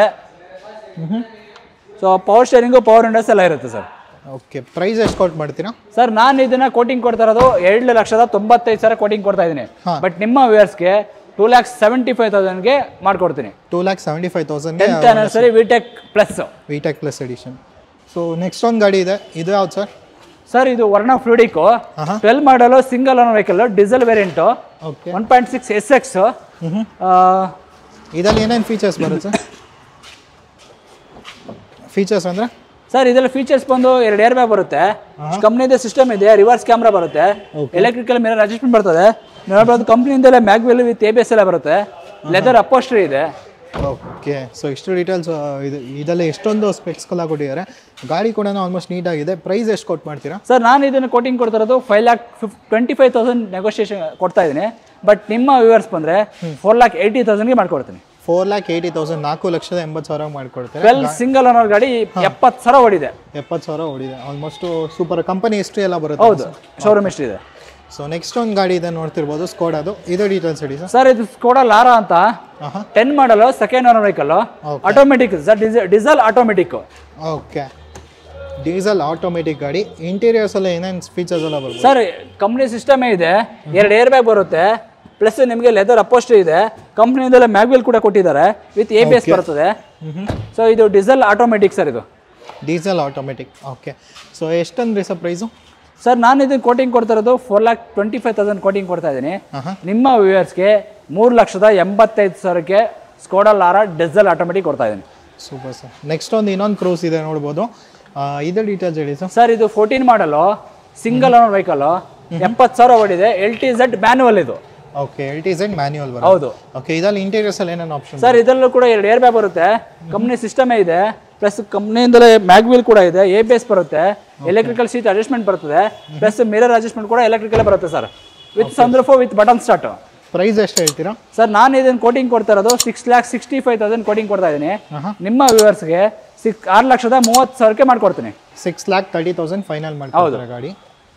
so power steering power windows ಎಲ್ಲ ಇರುತ್ತೆ ಸರ್ ಓಕೆ ಪ್ರೈಸ್ ಎಷ್ಟು ಕೊಟ್ಟು ಮಾಡ್ತೀರಾ ಸರ್ ನಾನು ಇದನ್ನ ಕೋಟಿಂಗ್ ಕೊಡ್ತಾ ಇರೋದು ಎರಡು ಲಕ್ಷದ ತೊಂಬತ್ತೈದು ಸಾವಿರ ಕೋಟಿಂಗ್ ಕೊಡ್ತಾ ಇದ್ದೀನಿ ಹಾ. ಬಟ್ ನಿಮ್ಮ ವ್ಯೂವರ್ಸ್ಗೆ ಟೂ ಲ್ಯಾಕ್ಸ್ ಸೆವೆಂಟಿ ಫೈವ್ ತೌಸಂಡ್ಗೆ ಮಾಡ್ಕೊಡ್ತೀನಿ ಟೂ ಲ್ಯಾಕ್ ಸೆವೆಂಟಿ ಫೈವ್ ತೌಸಂಡ್ಗೆ tenth anniversary VTEC plus V TEC plus edition so next ಒಂದು ಗಾಡಿ ಇದೆ ಇದು ಯಾವ್ದು ಸರ್ ಸರ್ ಇದು ವರ್ಣ ಫ್ಲೂಡಿಕು ಆಹಾ. Twelve model single owner vehicle diesel variant okay one point six S X ಇದರಲ್ಲಿ ಏನೇನು ಫೀಚರ್ಸ್ ಬರುತ್ತೆ ಸರ್ ಫೀಚರ್ಸ್ ಅಂದರೆ ಸರ್ ಇದರಲ್ಲಿ ಫೀಚರ್ಸ್ ಬಂದು ಎರಡು ಏರ್ ಬ್ಯಾಗ್ ಬರುತ್ತೆ ಕಂಪ್ನಿದ ಸಿಸ್ಟಮ್ ಇದೆ ರಿವರ್ಸ್ ಕ್ಯಾಮ್ರಾ ಬರುತ್ತೆ ಎಲೆಕ್ಟ್ರಿಕಲ್ ಮಿರರ್ ಅಡ್ಜಸ್ಟ್ಮೆಂಟ್ ಬರ್ತದೆ ನೋಡ್ಬೋದು ಕಂಪ್ನಿಯಿಂದಲೇ mag wheel with A B S ಎಲ್ಲ ಬರುತ್ತೆ ಲೆದರ್ ಅಪೋಸ್ಟ್ರಿ ಇದೆ ಓಕೆ ಸೊ ಇಷ್ಟು ಡೀಟೇಲ್ಸ್ ಇದು ಇದರಲ್ಲಿ ಎಷ್ಟೊಂದು ಸ್ಪೆಕ್ಸ್ಗೆಲ್ಲ ಕೊಟ್ಟಿದ್ದಾರೆ ಗಾಡಿ ಕೂಡ ಆಲ್ಮೋಸ್ಟ್ ನೀಟಾಗಿದೆ ಪ್ರೈಸ್ ಎಷ್ಟು ಕೊಟ್ಟು ಮಾಡ್ತೀರಾ ಸರ್ ನಾನು ಇದನ್ನು ಕೋಟಿಂಗ್ ಕೊಡ್ತಾ ಇರೋದು ಫೈವ್ ಲ್ಯಾಕ್ ಫಿಫ್ ಟ್ವೆಂಟಿ ಫೈವ್ ತೌಸಂಡ್ ನೆಗೋಷಿಯೇಷನ್ ಕೊಡ್ತಾ ಇದ್ದೀನಿ ಬಟ್ ನಿಮ್ಮ ವ್ಯೂವರ್ಸ್ ಬಂದರೆ ಫೋರ್ ಲ್ಯಾಕ್ ಏಯ್ಟಿ ತೌಸಂಡ್ಗೆ ಮಾಡ್ಕೊಡ್ತೀನಿ ಫೋರ್ ಲ್ಯಾಕ್ ಏಯ್ಟಿ ತೌಸಂಡ್ ನಾಲ್ಕು ಲಕ್ಷದ ಎಂಬತ್ತು ಸಾವಿರ ಮಾಡಿಕೊಡ್ತಾರೆ ಟ್ವೆಲ್ ಸಿಂಗಲ್ ಓನರ್ ಗಾಡಿ ಎಪ್ಪತ್ತು ಸಾವಿರ ಓಡಿದೆ ಎಪ್ಪತ್ತು ಸಾವಿರ ಓಡಿದೆ ಆಲ್ಮೋಸ್ಟ್ ಸೂಪರ್ ಕಂಪನಿ ಹಿಸ್ಟ್ರಿ ಎಲ್ಲ ಬರುತ್ತೆ ಹೌದು ಶೋರೂಮ್ ಎಷ್ಟಿದೆ ಸೊ ನೆಕ್ಸ್ಟ್ ಒಂದು ಗಾಡಿ ಇದೆ ನೋಡ್ತಿರ್ಬೋದು ಸ್ಕೋಡಾದು ಇದು ಡೀಟೇಲ್ಸ್ ಹೇಳಿ ಸರ್ ಸರ್ ಇದು ಸ್ಕೋಡಾ ಲಾರಾ ಅಂತ ಆಹಾ ten model second owner vehicle Okay. Automatic diesel automatic okay diesel automatic ಗಾಡಿ ಇಂಟೀರಿಯರ್ಸ್ ಎಲ್ಲ ಏನೇನು ಫೀಚರ್ಸ್ ಎಲ್ಲ ಬರ್ಬೋದು ಸರ್ ಕಂಪ್ನಿ ಸಿಸ್ಟಮೇ ಇದೆ ಎರಡು ಏರ್ ಬ್ಯಾಗ್ ಬರುತ್ತೆ ಪ್ಲಸ್ ನಿಮಗೆ ಲೆದರ್ ಅಪೋಸ್ಟ್ರಿ ಇದೆ ಕಂಪ್ನಿಯಿಂದಲೇ ಮ್ಯಾಗ್ವಿಲ್ ಕೂಡ ಕೊಟ್ಟಿದ್ದಾರೆ ವಿತ್ ಎ ಬಿ ಎಸ್ ಬರ್ತದೆ ಸೊ ಇದು ಡೀಸೆಲ್ ಆಟೋಮೆಟಿಕ್ ಸರ್ ಇದು ಡೀಸೆಲ್ ಆಟೋಮೆಟಿಕ್ ಓಕೆ ಸೊ ಎಷ್ಟಂದ್ರಿ ಸರ್ ಪ್ರೈಸು ಸರ್ ನಾನು ಇದನ್ನ ಕೋಟಿಂಗ್ ಕೊಡ್ತಾ ಇರೋದು four lakh twenty five thousand quoting ಕೊಡ್ತಾ ಇದ್ದೀನಿ ಆಹಾ ನಿಮ್ಮ ವ್ಯೂವರ್ಸ್ಗೆ ಮೂರು ಲಕ್ಷದ ಎಂಬತ್ತೈದು ಸಾವಿರಕ್ಕೆ ಸ್ಕೋಡಾ ಲಾರಾ ಡೀಸೆಲ್ ಆಟೋಮೆಟಿಕ್ ಕೊಡ್ತಾ ಇದ್ದೀನಿ ಸೂಪರ್ ಸರ್ ನೆಕ್ಸ್ಟ್ ಒಂದು ಇನ್ನೊಂದು ಕ್ರೂಸ್ ಇದೆ ನೋಡ್ಬೋದು ಆ, ಇದು ಡೀಟೇಲ್ಸ್ ಹೇಳಿ ಸರ್ ಸರ್ ಇದು fourteen model single owner vehicle ಎಪ್ಪತ್ತು ಸಾವಿರ ಓಡಿದೆ ಎಲ್ ಟಿ ಝೆಡ್ ಮ್ಯಾನುವಲ್ ಇದು okay L T Z manual ಬರುತ್ತೆ ಹೌದು ಓಕೆ ಇದರಲ್ಲಿ ಇಂಟೀರಿಯರ್ಸ್ ಅಲ್ಲಿ ಏನೇನು ಆಪ್ಷನ್ ಸರ್ ಇದರಲ್ಲೂ ಕೂಡ ಎರಡು ಏರ್ ಬ್ಯಾಗ್ ಬರುತ್ತೆ ಕಂಪ್ನಿ ಸಿಸ್ಟಮೇ ಇದೆ ಪ್ಲಸ್ ಕಂಪ್ನಿಯಿಂದಲೇ ಮ್ಯಾಗ್ವಿಲ್ ಕೂಡ ಇದೆ ಎ ಬಿ ಎಸ್ ಬರುತ್ತೆ ಎಲೆಕ್ಟ್ರಿಕಲ್ ಸೀಟ್ ಅಡ್ಜಸ್ಟ್ಮೆಂಟ್ ಬರ್ತದೆ ಪ್ಲಸ್ ಮಿರರ್ ಅಡ್ಜಸ್ಟ್ಮೆಂಟ್ ಕೂಡ ಎಲೆಕ್ಟ್ರಿಕಲ್ ಬರುತ್ತೆ ಸರ್ ವಿತ್ ಸಂದ್ರಫೋ ವಿತ್ ಬಟನ್ ಸ್ಟಾರ್ಟ್ ಪ್ರೈಸ್ ಎಷ್ಟು ಹೇಳ್ತೀರಾ ಸರ್ ನಾನು ಇದನ್ನು ಕೋಟಿಂಗ್ ಕೊಡ್ತಾ ಇರೋದು six lakh sixty five thousand quoting ಕೊಡ್ತಾ ಇದ್ದೀನಿ ಆಹಾ. ನಿಮ್ಮ ವ್ಯೂವರ್ಸ್ಗೆ ಸಿಕ್ಸ್ ಆರು ಲಕ್ಷದ ಮೂವತ್ತು ಸಾವಿರಕ್ಕೆ ಮಾಡ್ಕೊಡ್ತೀನಿ six lakh thirty thousand final ಮಾಡ್ತಾರೆ ಗಾಡಿ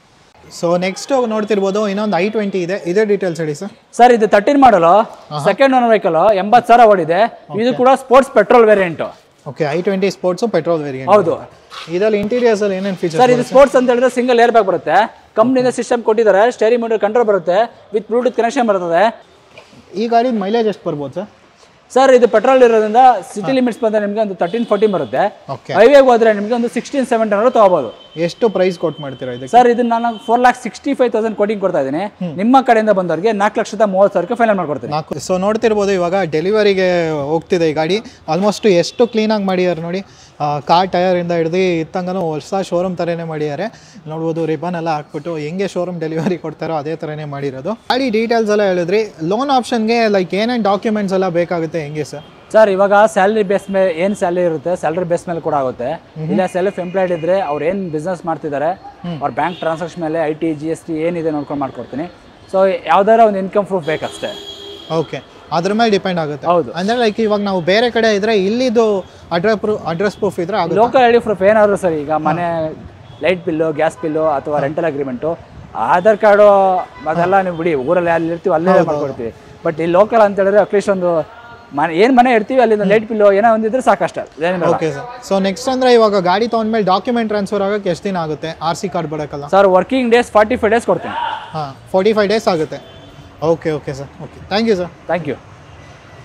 ಸೊ ನೆಕ್ಸ್ಟ್ ನೋಡ್ತಿರ್ಬೋದು ಇನ್ನೊಂದು ಐ ಟ್ವೆಂಟಿ ಇದೆ ಇದೇ ಡೀಟೇಲ್ಸ್ ಹೇಳಿ ಸರ್ ಸರ್ ಇದು ತರ್ಟೀನ್ ಮಾಡಲು ಸೆಕೆಂಡ್ ಓನರ್ ವೆಹಿಕಲ್ ಎಂಬತ್ತು ಸಾವಿರ ಓಡಿದೆ ಇದು ಕೂಡ sports petrol variant okay I twenty sports petrol variant ಹೌದು ಇದರಲ್ಲಿ ಇಂಟೀರಿಯರ್ಸ್ ಅಲ್ಲಿ ಏನೇನು ಸರ್ ಫೀಚರ್ಸ್ ಇದು ಸ್ಪೋರ್ಟ್ಸ್ ಅಂತ ಹೇಳಿದ್ರೆ ಸಿಂಗಲ್ ಏರ್ ಬ್ಯಾಗ್ ಬರುತ್ತೆ ಕಂಪ್ನಿಯಿಂದ ಸಿಸ್ಟಮ್ ಕೊಟ್ಟಿದ್ದಾರೆ ಸ್ಟೇರಿಂಗ್ ಮೀಟರ್ ಕಂಟ್ರೋಲ್ ಬರುತ್ತೆ ವಿತ್ ಬ್ಲೂಟೂತ್ ಕನೆಕ್ಷನ್ ಬರ್ತದೆ ಈ ಗಾಡಿ ಮೈಲೇಜ್ ಎಷ್ಟು ಬರ್ಬೋದು ಸರ್ ಸರ್ ಇದು ಪೆಟ್ರೋಲ್ ಇರೋದ್ರಿಂದ ಸಿಟಿ ಲಿಮಿಟ್ಸ್ ಬಂದರೆ ನಿಮಗೆ ಒಂದು ತರ್ಟೀನ್ ಫೋರ್ಟೀನ್ ಬರುತ್ತೆ ಓಕೆ ಹೈವೇಗೆ ಹೋದ್ರೆ ನಿಮಗೆ ಒಂದು ಸಿಕ್ಸ್ಟೀನ್ ಸೆವೆಂಟೀನ್ ಅವರು ತಗೋಬಹುದು ಎಷ್ಟು ಪ್ರೈಸ್ ಕೊಟ್ಟು ಮಾಡ್ತೀರಾ ಇದಕ್ಕೆ ಸರ್ ಇದು ನಾನು four lakh sixty five thousand quoting ಕೊಡ್ತಾ ಇದ್ದೀನಿ ನಿಮ್ಮ ಕಡೆಯಿಂದ ಬಂದವರಿಗೆ ನಾಲ್ಕು ಲಕ್ಷದ ಮೂವತ್ತು ಸಾವಿರಕ್ಕೆ ಫೈನಲ್ ಮಾಡ್ಕೊಡ್ತೀನಿ ನಾಲ್ಕು ಸೊ ನೋಡ್ತಿರ್ಬೋದು ಇವಾಗ ಡೆಲಿವರಿಗೆ ಹೋಗ್ತಿದೆ ಈ ಗಾಡಿ ಆಲ್ಮೋಸ್ಟ್ ಎಷ್ಟು ಕ್ಲೀನಾಗಿ ಮಾಡಿದ್ದಾರೆ ನೋಡಿ ಕಾರ್ ಟಯರಿಂದ ಹಿಡ್ದು ಇತ್ತಂಗನೂ ಹೊಸ ಶೋರೂಮ್ ಥರನೇ ಮಾಡಿದ್ದಾರೆ ನೋಡ್ಬೋದು ರಿಬನ್ ಎಲ್ಲ ಹಾಕ್ಬಿಟ್ಟು ಹೆಂಗೆ ಶೋರೂಮ್ ಡೆಲಿವರಿ ಕೊಡ್ತಾರೋ ಅದೇ ಥರನೇ ಮಾಡಿರೋದು ಗಾಡಿ ಡೀಟೇಲ್ಸ್ ಎಲ್ಲ ಹೇಳಿದ್ರಿ ಲೋನ್ ಆಪ್ಷನ್ಗೆ ಲೈಕ್ ಏನೇನು ಡಾಕ್ಯುಮೆಂಟ್ಸ್ ಎಲ್ಲ ಬೇಕಾಗುತ್ತೆ ಹೆಂಗೆ ಸರ್ ಸರ್ ಇವಾಗ ಸ್ಯಾಲ್ರಿ ಬೇಸ್ ಮೇಲೆ ಏನು ಸ್ಯಾಲ್ರಿ ಇರುತ್ತೆ ಸ್ಯಾಲ್ರಿ ಬೇಸ್ ಮೇಲೆ ಕೂಡ ಆಗುತ್ತೆ ಇಲ್ಲ ಸೆಲ್ಫ್ ಎಂಪ್ಲಾಯ್ಡ್ ಇದ್ರೆ ಅವ್ರು ಏನು ಬಿಸ್ನೆಸ್ ಮಾಡ್ತಿದ್ದಾರೆ ಅವ್ರ ಬ್ಯಾಂಕ್ ಟ್ರಾನ್ಸಾಕ್ಷನ್ ಮೇಲೆ I T G S T ಏನಿದೆ ನೋಡ್ಕೊಂಡು ಮಾಡ್ಕೊಡ್ತೀನಿ ಸೊ ಯಾವ್ದಾರ ಒಂದು ಇನ್ಕಮ್ ಪ್ರೂಫ್ ಬೇಕಷ್ಟೇ ಓಕೆ ಅದ್ರ ಮೇಲೆ ಡಿಪೆಂಡ್ ಆಗುತ್ತೆ ಹೌದು. ಅಂದರೆ ಲೈಕ್ ಇವಾಗ ನಾವು ಬೇರೆ ಕಡೆ ಇದ್ರೆ ಇಲ್ಲಿದು ಅಡ್ರೆಸ್ ಪ್ರೂಫ್ ಅಡ್ರೆಸ್ ಪ್ರೂಫ್ ಇದ್ರೆ ಆಗುತ್ತೆ ಲೋಕಲ್ ಐ ಡಿ ಪ್ರೂಫ್ ಏನಾದ್ರು ಸರ್ ಈಗ ಮನೆ ಲೈಟ್ ಬಿಲ್ಲು ಗ್ಯಾಸ್ ಬಿಲ್ಲು ಅಥವಾ ರೆಂಟಲ್ ಅಗ್ರಿಮೆಂಟು ಆಧಾರ್ ಕಾರ್ಡು ಅದೆಲ್ಲ ನೀವು ಬಿಡಿ ಊರಲ್ಲಿ ಅಲ್ಲಿ ಇರ್ತೀವಿ ಅಲ್ಲೇ ಮಾಡ್ಕೊಡ್ತೀವಿ ಬಟ್ ಈ ಲೋಕಲ್ ಅಂತ ಹೇಳಿದ್ರೆ ಅಟ್ಲೀಸ್ಟ್ ಒಂದು ಮನೆ ಏನು ಮನೆ ಇರ್ತೀವಿ ಅಲ್ಲಿಂದ ಲೈಟ್ ಬಿಲ್ಲು ಏನೋ ಒಂದಿದ್ರೆ ಸಾಕಷ್ಟೇ ಏನಿಲ್ಲ ಓಕೆ ಸರ್ ಸೊ ನೆಕ್ಸ್ಟ್ ಅಂದರೆ ಇವಾಗ ಗಾಡಿ ತೊಗೊಂಡ್ಮೇಲೆ ಡಾಕ್ಯುಮೆಂಟ್ ಟ್ರಾನ್ಸ್ಫರ್ ಆಗೋಕ್ಕೆ ಎಷ್ಟು ದಿನ ಆಗುತ್ತೆ ಆರ್ ಸಿ ಕಾರ್ಡ್ ಬರೋಕ್ಕಲ್ಲ sir working days forty five days ಕೊಡ್ತೀನಿ ಹಾಂ ಫೋರ್ಟಿ ಫೈವ್ ಡೇಸ್ ಆಗುತ್ತೆ okay okay sir okay thank you sir thank you